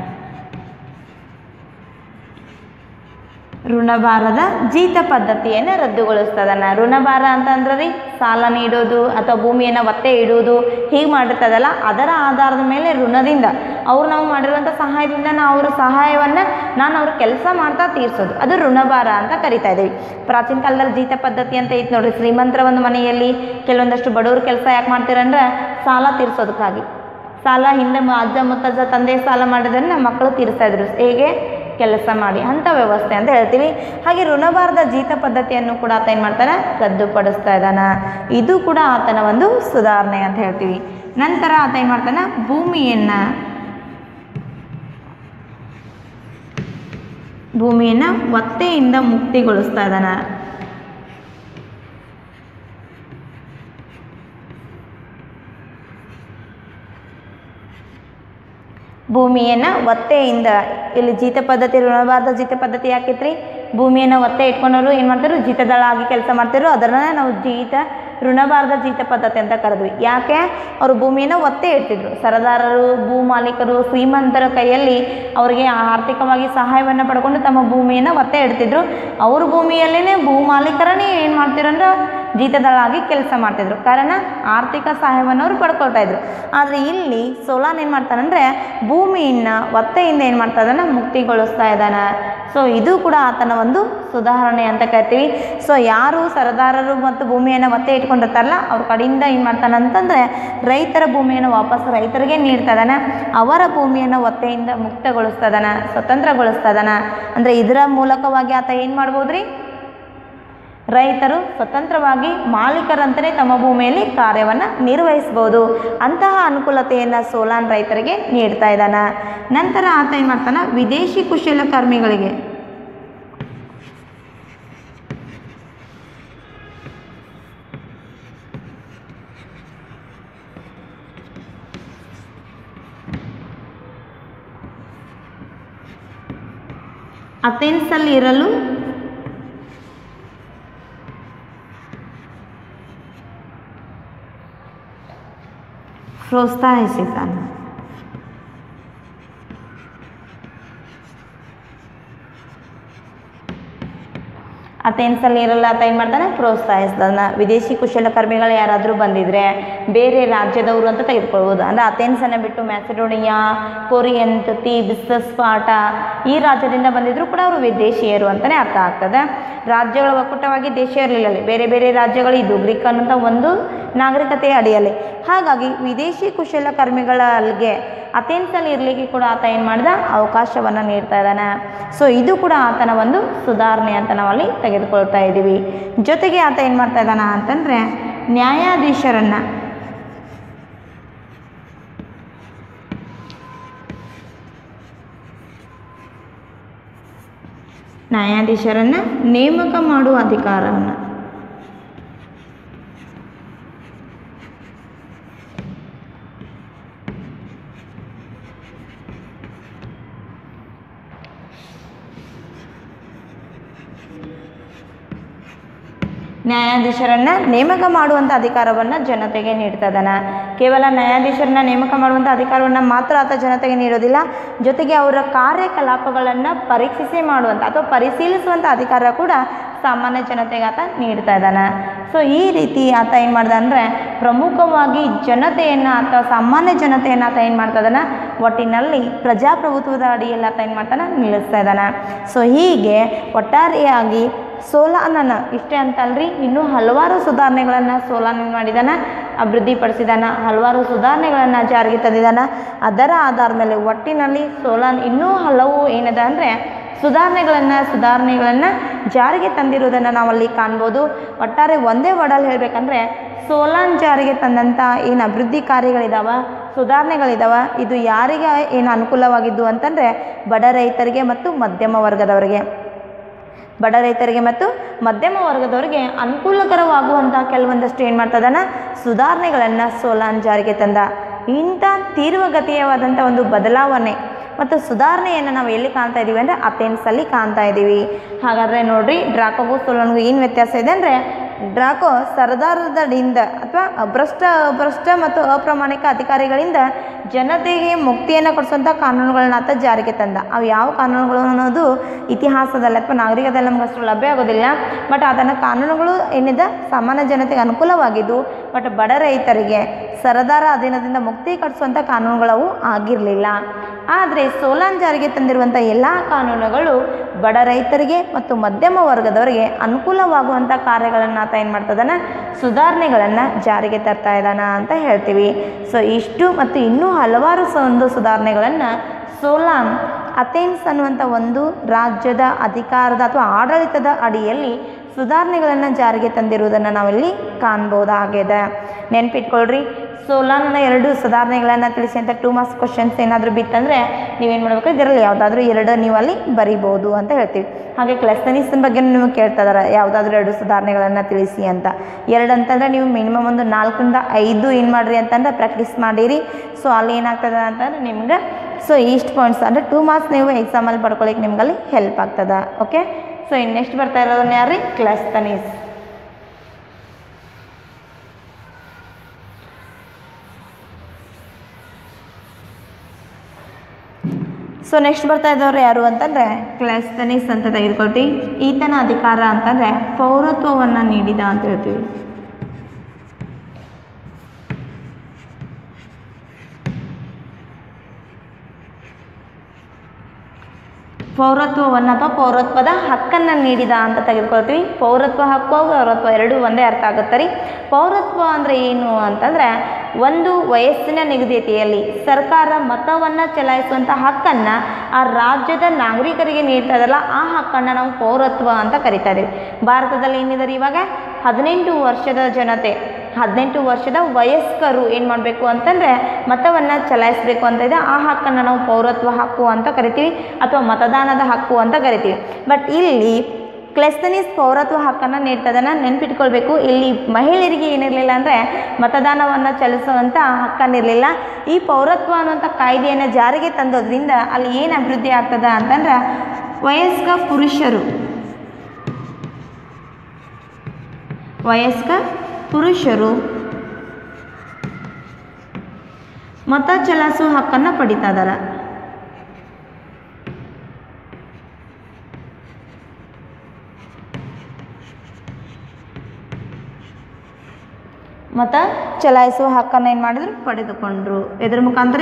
A: ಋಣಭಾರದ ಜೀತ ಪದ್ಧತಿಯನ್ನು ರದ್ದುಗೊಳಿಸ್ತಾ ಇದ್ದಾನೆ ಋಣಭಾರ ಅಂತಂದ್ರೆ ರೀ ಸಾಲ ನೀಡೋದು ಅಥವಾ ಭೂಮಿಯನ್ನು ಒತ್ತೆ ಇಡುವುದು ಹೀಗೆ ಮಾಡಿರ್ತದಲ್ಲ ಅದರ ಆಧಾರದ ಮೇಲೆ ಋಣದಿಂದ ಅವ್ರು ನಾವು ಮಾಡಿರುವಂಥ ಸಹಾಯದಿಂದ ನಾವು ಅವ್ರ ಸಹಾಯವನ್ನು ನಾನು ಅವ್ರ ಕೆಲಸ ಮಾಡ್ತಾ ತೀರಿಸೋದು ಅದು ಋಣಭಾರ ಅಂತ ಕರಿತಾ ಇದ್ದೀವಿ ಪ್ರಾಚೀನ ಕಾಲದಲ್ಲಿ ಜೀತ ಪದ್ಧತಿ ಅಂತ ಇತ್ತು ನೋಡ್ರಿ ಶ್ರೀಮಂತರ ಒಂದು ಮನೆಯಲ್ಲಿ ಕೆಲವೊಂದಷ್ಟು ಬಡವ್ರ ಕೆಲಸ ಯಾಕೆ ಮಾಡ್ತೀರಂದ್ರೆ ಸಾಲ ತೀರಿಸೋದಕ್ಕಾಗಿ ಸಾಲ ಹಿಂದೆ ಮ- ಅಜ್ಜ ಮುತ್ತಜ್ಜ ತಂದೆ ಸಾಲ ಮಾಡಿದ್ರೆ ನಮ್ಮ ಮಕ್ಕಳು ತೀರಿಸ್ತಾ ಇದ್ರು ಹೇಗೆ ಕೆಲಸ ಮಾಡಿ ಅಂಥ ವ್ಯವಸ್ಥೆ ಅಂತ ಹೇಳ್ತೀವಿ ಹಾಗೆ ಋಣಭಾರದ ಜೀತ ಪದ್ಧತಿಯನ್ನು ಕೂಡ ಆತ ಏನು ಮಾಡ್ತಾನೆ ರದ್ದುಪಡಿಸ್ತಾ ಇದ್ದಾನ ಇದು ಕೂಡ ಆತನ ಒಂದು ಸುಧಾರಣೆ ಅಂತ ಹೇಳ್ತೀವಿ ನಂತರ ಆತ ಏನು ಮಾಡ್ತಾನೆ ಭೂಮಿಯನ್ನು ಭೂಮಿಯನ್ನು ಒತ್ತೆಯಿಂದ ಮುಕ್ತಿಗೊಳಿಸ್ತಾ ಇದ್ದಾನೆ ಭೂಮಿಯನ್ನು ಒತ್ತೆಯಿಂದ ಇಲ್ಲಿ ಜೀತ ಪದ್ಧತಿ ಋಣಭಾರದ ಜೀತ ಪದ್ಧತಿ ಯಾಕಿತ್ರಿ ಭೂಮಿಯನ್ನು ಒತ್ತೆ ಇಟ್ಕೊಂಡವರು ಏನು ಮಾಡ್ತಾರೆ ಜೀತದಳ ಆಗಿ ಕೆಲಸ ಮಾಡ್ತಿದ್ರು ಅದನ್ನ ನಾವು ಜೀತ ಋಣಭಾರದ ಜೀತ ಪದ್ಧತಿ ಅಂತ ಕರೆದ್ವಿ ಯಾಕೆ ಅವರು ಭೂಮಿಯನ್ನು ಒತ್ತೆ ಇಡ್ತಿದ್ರು ಸರದಾರರು ಭೂ ಮಾಲೀಕರು ಶ್ರೀಮಂತರ ಕೈಯಲ್ಲಿ ಅವರಿಗೆ ಆರ್ಥಿಕವಾಗಿ ಸಹಾಯವನ್ನು ಪಡ್ಕೊಂಡು ತಮ್ಮ ಭೂಮಿಯನ್ನು ಒತ್ತೆ ಇಡ್ತಿದ್ರು ಅವ್ರ ಭೂಮಿಯಲ್ಲೇ ಭೂ ಮಾಲೀಕರನ್ನೇ ಏನು ಮಾಡ್ತಿರಂದ್ರೆ ಜೀತದಳಾಗಿ ಕೆಲಸ ಮಾಡ್ತಿದ್ರು ಕಾರಣ ಆರ್ಥಿಕ ಸಹಾಯವನ್ನು ಅವರು ಪಡ್ಕೊಳ್ತಾ ಇದ್ರು ಆದರೆ ಇಲ್ಲಿ ಸೋಲಾನ್ ಏನು ಮಾಡ್ತಾನಂದ್ರೆ ಭೂಮಿಯನ್ನು ಒತ್ತೆಯಿಂದ ಏನು ಮಾಡ್ತಾ ಇದ್ದಾನೆ ಮುಕ್ತಿಗೊಳಿಸ್ತಾ ಇದ್ದಾನೆ ಸೊ ಇದು ಕೂಡ ಆತನ ಒಂದು ಸುಧಾರಣೆ ಅಂತ ಕರಿತೀವಿ ಸೊ ಯಾರು ಸರದಾರರು ಮತ್ತು ಭೂಮಿಯನ್ನು ಒತ್ತೆ ಇಟ್ಕೊಂಡಿರ್ತಾರಲ್ಲ ಅವ್ರ ಕಡೆಯಿಂದ ಏನು ಮಾಡ್ತಾನೆ ಅಂತಂದರೆ ರೈತರ ಭೂಮಿಯನ್ನು ವಾಪಸ್ ರೈತರಿಗೆ ನೀಡ್ತಾ ಇದ್ದಾನೆ ಅವರ ಭೂಮಿಯನ್ನು ಒತ್ತೆಯಿಂದ ಮುಕ್ತಗೊಳಿಸ್ತಾ ಇದ್ದಾನೆ ಸ್ವತಂತ್ರಗೊಳಿಸ್ತಾ ಇದ್ದಾನೆ ಅಂದರೆ ಇದರ ಮೂಲಕವಾಗಿ ಆತ ಏನು ಮಾಡ್ಬೋದ್ರಿ ರೈತರು ಸ್ವತಂತ್ರವಾಗಿ ಮಾಲೀಕರಂತಲೇ ತಮ್ಮ ಭೂಮಿಯಲ್ಲಿ ಕಾರ್ಯವನ್ನು ನಿರ್ವಹಿಸ್ಬೋದು ಅಂತಹ ಅನುಕೂಲತೆಯನ್ನು ಸೋಲಾನ್ ರೈತರಿಗೆ ನೀಡ್ತಾ ಇದ್ದಾನೆ ನಂತರ ಆತ ಏನು ಮಾಡ್ತಾನೆ ವಿದೇಶಿ ಕುಶಲಕರ್ಮಿಗಳಿಗೆ ಅಥೆನ್ಸಲ್ಲಿ ಇರಲು ಪ್ರೋತ್ಸಾಹಿಸಿದ್ದಾನೆ ಅಥೆನ್ಸಲ್ಲಿ ಇರಲ್ಲ ಆತ ಏನು ಮಾಡ್ತಾನೆ ಪ್ರೋತ್ಸಾಹಿಸ್ತಾನೆ ವಿದೇಶಿ ಕುಶಲಕರ್ಮಿಗಳು ಯಾರಾದರೂ ಬಂದಿದ್ರೆ ಬೇರೆ ರಾಜ್ಯದವರು ಅಂತ ತೆಗೆದುಕೊಳ್ಬೋದು ಅಂದರೆ ಅಥೆನ್ಸನ್ನು ಬಿಟ್ಟು ಮ್ಯಾಸಿಡೋನಿಯಾ ಕೊರಿಯಂತ್ ತೀಬ್ಸ್ ಸ್ಪಾಟ ಈ ರಾಜ್ಯದಿಂದ ಬಂದಿದ್ರು ಕೂಡ ಅವರು ವಿದೇಶಿಯರು ಅಂತಲೇ ಅರ್ಥ ಆಗ್ತದೆ ರಾಜ್ಯಗಳ ಒಕ್ಕೂಟವಾಗಿ ದೇಶ ಇರಲಿಲ್ಲ ಅಲ್ಲಿ. ಬೇರೆ ಬೇರೆ ರಾಜ್ಯಗಳು ಇದ್ದು ಗ್ರೀಕ್ ಅನ್ನೋಂಥ ಒಂದು ನಾಗರಿಕತೆಯ ಅಡಿಯಲ್ಲಿ ಹಾಗಾಗಿ ವಿದೇಶಿ ಕುಶಲಕರ್ಮಿಗಳಿಗೆ ಅಥೆನ್ಸಲ್ಲಿ ಇರಲಿಕ್ಕೆ ಕೂಡ ಆತ ಏನು ಮಾಡಿದ ಅವಕಾಶವನ್ನು ನೀಡ್ತಾ ಇದ್ದಾನೆ ಸೊ ಇದು ಕೂಡ ಆತನ ಒಂದು ಸುಧಾರಣೆ ಅಂತ ನಾವಲ್ಲಿ ತೆಗೆದುಕೊಳ್ತಾ ಇದ್ದೀವಿ ಜೊತೆಗೆ ಆತ ಏನು ಮಾಡ್ತಾ ಇದ್ದಾನ ಅಂತಂದರೆ ನ್ಯಾಯಾಧೀಶರನ್ನು ನ್ಯಾಯಾಧೀಶರನ್ನು ನೇಮಕ ಮಾಡುವ ಅಧಿಕಾರವನ್ನು ನ್ಯಾಯಾಧೀಶರನ್ನು ನೇಮಕ ಮಾಡುವಂಥ ಅಧಿಕಾರವನ್ನು ಜನತೆಗೆ ನೀಡ್ತಾ ಇದ್ದಾನೆ ಕೇವಲ ನ್ಯಾಯಾಧೀಶರನ್ನ ನೇಮಕ ಮಾಡುವಂಥ ಅಧಿಕಾರವನ್ನು ಮಾತ್ರ ಆತ ಜನತೆಗೆ ನೀಡೋದಿಲ್ಲ ಜೊತೆಗೆ ಅವರ ಕಾರ್ಯಕಲಾಪಗಳನ್ನು ಪರೀಕ್ಷಿಸಿ ಮಾಡುವಂಥ ಅಥವಾ ಪರಿಶೀಲಿಸುವಂಥ ಅಧಿಕಾರ ಕೂಡ ಸಾಮಾನ್ಯ ಜನತೆಗೆ ಆತ ನೀಡ್ತಾ ಇದ್ದಾನೆ ಸೊ ಈ ರೀತಿ ಆತ ಏನು ಮಾಡ್ದ ಅಂದರೆ ಪ್ರಮುಖವಾಗಿ ಜನತೆಯನ್ನು ಅಥವಾ ಸಾಮಾನ್ಯ ಜನತೆಯನ್ನು ಆತ ಏನು ಮಾಡ್ತಾ ಇದ್ದಾನೆ ಒಟ್ಟಿನಲ್ಲಿ ಪ್ರಜಾಪ್ರಭುತ್ವದ ಅಡಿಯಲ್ಲಿ ಆತ ಏನು ಮಾಡ್ತಾನೆ ನಿಲ್ಲಿಸ್ತಾ ಇದ್ದಾನೆ ಸೊ ಹೀಗೆ ಒಟ್ಟಾರೆಯಾಗಿ ಸೋಲಾನನ ಇಷ್ಟೇ ಅಂತಲ್ರಿ ಇನ್ನೂ ಹಲವಾರು ಸುಧಾರಣೆಗಳನ್ನು ಸೋಲಾನ್ ಏನು ಮಾಡಿದಾನ ಅಭಿವೃದ್ಧಿಪಡಿಸಿದಾನ ಹಲವಾರು ಸುಧಾರಣೆಗಳನ್ನು ಜಾರಿಗೆ ತಂದಿದ್ದಾನ ಅದರ ಆಧಾರದ ಮೇಲೆ ಒಟ್ಟಿನಲ್ಲಿ ಸೋಲಾನ್ ಇನ್ನೂ ಹಲವು ಏನಿದೆ ಅಂದರೆ ಸುಧಾರಣೆಗಳನ್ನು ಸುಧಾರಣೆಗಳನ್ನು ಜಾರಿಗೆ ತಂದಿರುವುದನ್ನು ನಾವಲ್ಲಿ ಕಾಣ್ಬೋದು ಒಟ್ಟಾರೆ ಒಂದೇ ವರ್ಡಲ್ಲಿ ಹೇಳಬೇಕಂದ್ರೆ ಸೋಲಾನ್ ಜಾರಿಗೆ ತಂದಂಥ ಏನು ಅಭಿವೃದ್ಧಿ ಕಾರ್ಯಗಳಿದಾವ ಸುಧಾರಣೆಗಳಿದಾವ ಇದು ಯಾರಿಗೆ ಏನು ಅನುಕೂಲವಾಗಿದ್ದು ಅಂತಂದರೆ ಬಡ ರೈತರಿಗೆ ಮತ್ತು ಮಧ್ಯಮ ವರ್ಗದವರಿಗೆ ಬಡ ರೈತರಿಗೆ ಮತ್ತು ಮಧ್ಯಮ ವರ್ಗದವರಿಗೆ ಅನುಕೂಲಕರವಾಗುವಂಥ ಕೆಲವೊಂದಷ್ಟು ಏನು ಮಾಡ್ತದಾನ ಸುಧಾರಣೆಗಳನ್ನು ಸೋಲಾನ್ ಜಾರಿಗೆ ತಂದ ಇಂಥ ತೀವ್ರಗತಿಯವಾದಂಥ ಒಂದು ಬದಲಾವಣೆ ಮತ್ತು ಸುಧಾರಣೆಯನ್ನು ನಾವು ಎಲ್ಲಿ ಕಾಣ್ತಾ ಇದ್ದೀವಿ ಅಂದರೆ ಅಥೆನ್ಸಲ್ಲಿ ಕಾಣ್ತಾ ಇದ್ದೀವಿ ಹಾಗಾದರೆ ನೋಡ್ರಿ ಡ್ರಾಕೋಗೂ ಸೋಲನ್ಗೂ ಏನು ವ್ಯತ್ಯಾಸ ಇದೆ ಅಂದರೆ ಡ್ರಾಕೋ ಸರ್ದಾರದಿಂದ ಅಥವಾ ಭ್ರಷ್ಟ ಭ್ರಷ್ಟ ಮತ್ತು ಅಪ್ರಾಮಾಣಿಕ ಅಧಿಕಾರಿಗಳಿಂದ ಜನತೆಗೆ ಮುಕ್ತಿಯನ್ನು ಕೊಡಿಸುವಂಥ ಕಾನೂನುಗಳನ್ನ ಆತ ಜಾರಿಗೆ ತಂದ ಅವು ಯಾವ ಕಾನೂನುಗಳು ಅನ್ನೋದು ಇತಿಹಾಸದಲ್ಲಿ ಅಥವಾ ನಾಗರಿಕದಲ್ಲಿ ನಮ್ಗೆ ಅಷ್ಟು ಲಭ್ಯ ಆಗೋದಿಲ್ಲ ಬಟ್ ಅದನ್ನು ಕಾನೂನುಗಳು ಏನಿದೆ ಸಾಮಾನ್ಯ ಜನತೆಗೆ ಅನುಕೂಲವಾಗಿದ್ದು ಬಟ್ ಬಡ ರೈತರಿಗೆ ಸರದಾರ ಅಧೀನದಿಂದ ಮುಕ್ತಿ ಕಟ್ಟಿಸುವಂಥ ಕಾನೂನುಗಳವು ಆಗಿರಲಿಲ್ಲ ಆದರೆ ಸೋಲಾನ್ ಜಾರಿಗೆ ತಂದಿರುವಂಥ ಎಲ್ಲ ಕಾನೂನುಗಳು ಬಡ ರೈತರಿಗೆ ಮತ್ತು ಮಧ್ಯಮ ವರ್ಗದವರಿಗೆ ಅನುಕೂಲವಾಗುವಂಥ ಕಾರ್ಯಗಳನ್ನು ಆತ ಏನು ಮಾಡ್ತದಾನ ಸುಧಾರಣೆಗಳನ್ನು ಜಾರಿಗೆ ತರ್ತಾ ಇದ್ದಾನ ಅಂತ ಹೇಳ್ತೀವಿ ಸೊ ಇಷ್ಟು ಮತ್ತು ಇನ್ನೂ ಹಲವಾರು ಸ ಒಂದು ಸುಧಾರಣೆಗಳನ್ನು ಸೋಲಾನ್ ಅಥೆನ್ಸ್ ಅನ್ನುವಂಥ ಒಂದು ರಾಜ್ಯದ ಅಧಿಕಾರದ ಅಥವಾ ಆಡಳಿತದ ಅಡಿಯಲ್ಲಿ ಸುಧಾರಣೆಗಳನ್ನು ಜಾರಿಗೆ ತಂದಿರುವುದನ್ನು ನಾವಿಲ್ಲಿ ಕಾಣ್ಬೋದಾಗಿದೆ ನೆನ್ಪಿಟ್ಕೊಳ್ರಿ ಸೋಲಾನ್ನ ಎರಡು ಸುಧಾರಣೆಗಳನ್ನು ತಿಳಿಸಿ ಅಂತ ಟೂ ಮಾರ್ಕ್ಸ್ ಕ್ವಶನ್ಸ್ ಏನಾದರೂ ಬಿತ್ತಂದರೆ ನೀವೇನು ಮಾಡಬೇಕು ಇದರಲ್ಲಿ ಯಾವುದಾದ್ರೂ ಎರಡು ನೀವು ಅಲ್ಲಿ ಬರಿಬೋದು ಅಂತ ಹೇಳ್ತೀವಿ ಹಾಗೆ ಕ್ಲೆಸ್ತನಿಸನ್ ಬಗ್ಗೆ ನಿಮಗೆ ಕೇಳ್ತಾ ಇದಾರೆ ಯಾವುದಾದ್ರೂ ಎರಡು ಸುಧಾರಣೆಗಳನ್ನು ತಿಳಿಸಿ ಅಂತ ಎರಡು ಅಂತಂದರೆ ನೀವು ಮಿನಿಮಮ್ ಒಂದು ನಾಲ್ಕರಿಂದ ಐದು ಏನು ಮಾಡಿರಿ ಅಂತಂದ್ರೆ ಪ್ರಾಕ್ಟೀಸ್ ಮಾಡಿರಿ ಸೊ ಅಲ್ಲಿ ಏನಾಗ್ತದೆ ಅಂತಂದ್ರೆ ನಿಮ್ಗೆ ಸೊ ಇಷ್ಟು ಪಾಯಿಂಟ್ಸ್ ಅಂದರೆ ಟೂ ಮಾರ್ಕ್ಸ್ ನೀವು ಎಕ್ಸಾಮಲ್ಲಿ ಪಡ್ಕೊಳ್ಳಿಕ್ಕೆ ನಿಮ್ಗಲ್ಲಿ ಹೆಲ್ಪ್ ಆಗ್ತದೆ ಓಕೆ ಸೊ ಇನ್ನು ನೆಕ್ಸ್ಟ್ ಬರ್ತಾ ಇರೋದನ್ನ ಯಾರು ಕ್ಲೆಸ್ತನೀಸ್ ಸೊ ನೆಕ್ಸ್ಟ್ ಬರ್ತಾ ಇದ್ದವ್ರು ಯಾರು ಅಂತಂದರೆ ಕ್ಲೆಸ್ತನಿಸ್ ಅಂತ ತೆಗೆದುಕೊಳ್ತೀವಿ ಈತನ ಅಧಿಕಾರ ಅಂತಂದರೆ ಪೌರತ್ವವನ್ನು ನೀಡಿದ ಅಂತ ಹೇಳ್ತೀವಿ ಪೌರತ್ವವನ್ನು ಅಥವಾ ಪೌರತ್ವದ ಹಕ್ಕನ್ನು ನೀಡಿದ ಅಂತ ತೆಗೆದುಕೊಳ್ತೀವಿ ಪೌರತ್ವ ಹಕ್ಕು ಪೌರತ್ವ ಎರಡೂ ಒಂದೇ ಅರ್ಥ ಆಗುತ್ತೆ ರೀ ಪೌರತ್ವ ಅಂದರೆ ಏನು ಅಂತಂದರೆ ಒಂದು ವಯಸ್ಸಿನ ನಿಗದಿತೆಯಲ್ಲಿ ಸರ್ಕಾರ ಮತವನ್ನು ಚಲಾಯಿಸುವಂಥ ಹಕ್ಕನ್ನು ಆ ರಾಜ್ಯದ ನಾಗರಿಕರಿಗೆ ನೀಡ್ತಾ ಇದಲ್ಲ ಆ ಹಕ್ಕನ್ನು ನಾವು ಪೌರತ್ವ ಅಂತ ಕರಿತಾ ಇದ್ದೀವಿ ಭಾರತದಲ್ಲಿ ಏನಿದೆ ರೀ ಇವಾಗ ಹದಿನೆಂಟು ವರ್ಷದ ಜನತೆ ಹದಿನೆಂಟು ವರ್ಷದ ವಯಸ್ಕರು ಏನು ಮಾಡಬೇಕು ಅಂತಂದರೆ ಮತವನ್ನು ಚಲಾಯಿಸಬೇಕು ಅಂತ ಇದೆ ಆ ಹಕ್ಕನ್ನು ನಾವು ಪೌರತ್ವ ಹಕ್ಕು ಅಂತ ಕರಿತೀವಿ ಅಥವಾ ಮತದಾನದ ಹಕ್ಕು ಅಂತ ಕರಿತೀವಿ ಬಟ್ ಇಲ್ಲಿ ಕ್ಲೆಸ್ತನೀಸ್ ಪೌರತ್ವ ಹಕ್ಕನ್ನು ನೀಡ್ತದನ್ನು ನೆನ್ಪಿಟ್ಕೊಳ್ಬೇಕು ಇಲ್ಲಿ ಮಹಿಳೆಯರಿಗೆ ಏನಿರಲಿಲ್ಲ ಅಂದರೆ ಮತದಾನವನ್ನು ಚಲಿಸುವಂಥ ಹಕ್ಕನ್ನಿರಲಿಲ್ಲ ಈ ಪೌರತ್ವ ಅನ್ನುವಂಥ ಕಾಯ್ದೆಯನ್ನು ಜಾರಿಗೆ ತಂದೋದ್ರಿಂದ ಅಲ್ಲಿ ಏನು ಅಭಿವೃದ್ಧಿ ಆಗ್ತದ ಅಂತಂದ್ರೆ ವಯಸ್ಕ ಪುರುಷರು ವಯಸ್ಕ ಪುರುಷರು ಮತ ಚಲಾಯಿಸುವ ಹಕ್ಕನ್ನು ಪಡಿತಾ ಇದಾರೆ ಮತ ಚಲಾಯಿಸುವ ಹಕ್ಕನ್ನು ಏನು ಮಾಡಿದ್ರು ಪಡೆದುಕೊಂಡ್ರು ಎದ್ರ ಮುಖಾಂತರ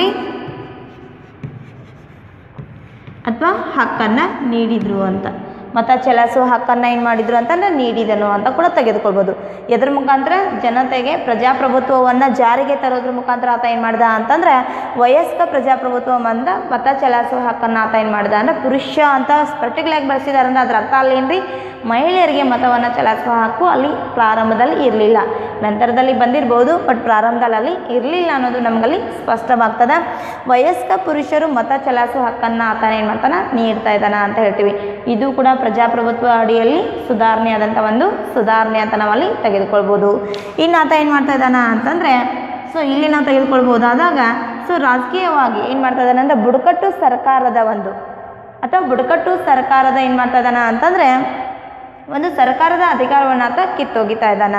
A: ಅಥವಾ ಹಕ್ಕನ್ನು ನೀಡಿದ್ರು ಅಂತ ಮತ ಚಲಾಯಿಸುವ ಹಕ್ಕನ್ನು ಏನು ಮಾಡಿದ್ರು ಅಂತಂದ್ರೆ ನೀಡಿದನು ಅಂತ ಕೂಡ ತೆಗೆದುಕೊಳ್ಬೋದು ಎದ್ರ ಮುಖಾಂತರ ಜನತೆಗೆ ಪ್ರಜಾಪ್ರಭುತ್ವವನ್ನು ಜಾರಿಗೆ ತರೋದ್ರ ಮುಖಾಂತರ ಆತ ಏನು ಮಾಡ್ದ ಅಂತಂದ್ರೆ ವಯಸ್ಕ ಪ್ರಜಾಪ್ರಭುತ್ವ ಬಂದ ಮತ ಚಲಾಯಿಸುವ ಹಕ್ಕನ್ನು ಆತ ಏನು ಮಾಡ್ದ ಅಂದ್ರೆ ಪುರುಷ ಅಂತ ಪರ್ಟಿಕ್ಯುಲರ್ ಆಗಿ ಬಳಸಿದಾರೆ ಅಂದ್ರೆ ಅದ್ರ ಅರ್ಥ ಅಲ್ಲಿ ಏನ್ರಿ ಮಹಿಳೆಯರಿಗೆ ಮತವನ್ನು ಚಲಾಯಿಸುವ ಹಕ್ಕು ಅಲ್ಲಿ ಪ್ರಾರಂಭದಲ್ಲಿ ಇರಲಿಲ್ಲ ನಂತರದಲ್ಲಿ ಬಂದಿರ್ಬೋದು ಬಟ್ ಪ್ರಾರಂಭದಲ್ಲಿ ಅಲ್ಲಿ ಇರಲಿಲ್ಲ ಅನ್ನೋದು ನಮಗಲ್ಲಿ ಸ್ಪಷ್ಟವಾಗ್ತದೆ ವಯಸ್ಕ ಪುರುಷರು ಮತ ಚಲಾಯಿಸುವ ಹಕ್ಕನ್ನು ಆತನ ಏನು ಮಾಡ್ತಾನೆ ನೀಡ್ತಾ ಇದ್ದಾನ ಅಂತ ಹೇಳ್ತೀವಿ ಇದು ಕೂಡ ಪ್ರಜಾಪ್ರಭುತ್ವ ಅಡಿಯಲ್ಲಿ ಸುಧಾರಣೆ ಆದಂಥ ಒಂದು ಸುಧಾರಣೆ ಅಂತ ನಾವಲ್ಲಿ ತೆಗೆದುಕೊಳ್ಬೋದು ಇನ್ನು ಆತ ಏನು ಮಾಡ್ತಾ ಇದ್ದಾನ ಅಂತಂದರೆ ಸೊ ಇಲ್ಲಿ ನಾವು ತೆಗೆದುಕೊಳ್ಬೋದಾದಾಗ ಸೊ ರಾಜಕೀಯವಾಗಿ ಏನು ಮಾಡ್ತಾ ಇದ್ದಾನೆ ಅಂದರೆ ಬುಡಕಟ್ಟು ಸರ್ಕಾರದ ಒಂದು ಅಥವಾ ಬುಡಕಟ್ಟು ಸರ್ಕಾರದ ಏನು ಮಾಡ್ತಾ ಇದ್ದಾನ ಅಂತಂದರೆ ಒಂದು ಸರ್ಕಾರದ ಅಧಿಕಾರವನ್ನು ಆತ ಕಿತ್ತೊಗಿತಾ ಇದ್ದಾನ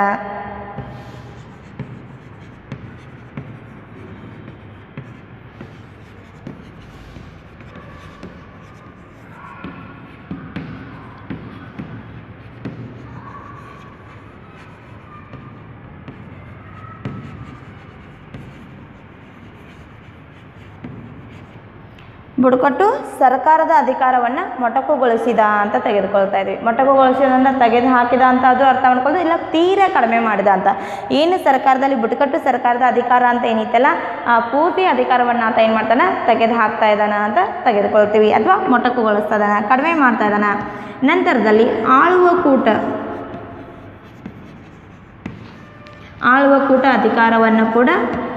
A: ಬುಡಕಟ್ಟು ಸರ್ಕಾರದ ಅಧಿಕಾರವನ್ನು ಮೊಟಕುಗೊಳಿಸಿದ ಅಂತ ತೆಗೆದುಕೊಳ್ತಾ ಇದ್ವಿ ಮೊಟಕುಗೊಳಿಸಿದಂತ ತೆಗೆದು ಹಾಕಿದ ಅಂತ ಅದು ಅರ್ಥ ಮಾಡ್ಕೊಳ್ಳೋದು ಇಲ್ಲ ತೀರಾ ಕಡಿಮೆ ಮಾಡಿದ ಅಂತ ಏನು ಸರ್ಕಾರದಲ್ಲಿ ಬುಡಕಟ್ಟು ಸರ್ಕಾರದ ಅಧಿಕಾರ ಅಂತ ಏನಿತ್ತಲ್ಲ ಆ ಪೂರ್ತಿ ಅಧಿಕಾರವನ್ನು ಆತ ಏನು ಮಾಡ್ತಾನೆ ತೆಗೆದು ಹಾಕ್ತಾ ಇದ್ದಾನ ಅಂತ ತೆಗೆದುಕೊಳ್ತೀವಿ ಅಥವಾ ಮೊಟಕುಗೊಳಿಸ್ತಾ ಇದ್ದಾನ ಕಡಿಮೆ ಮಾಡ್ತಾ ಇದ್ದಾನ ನಂತರದಲ್ಲಿ ಆಳುವ ಕೂಟ ಆಳುವ ಕೂಟ ಅಧಿಕಾರವನ್ನು ಕೂಡ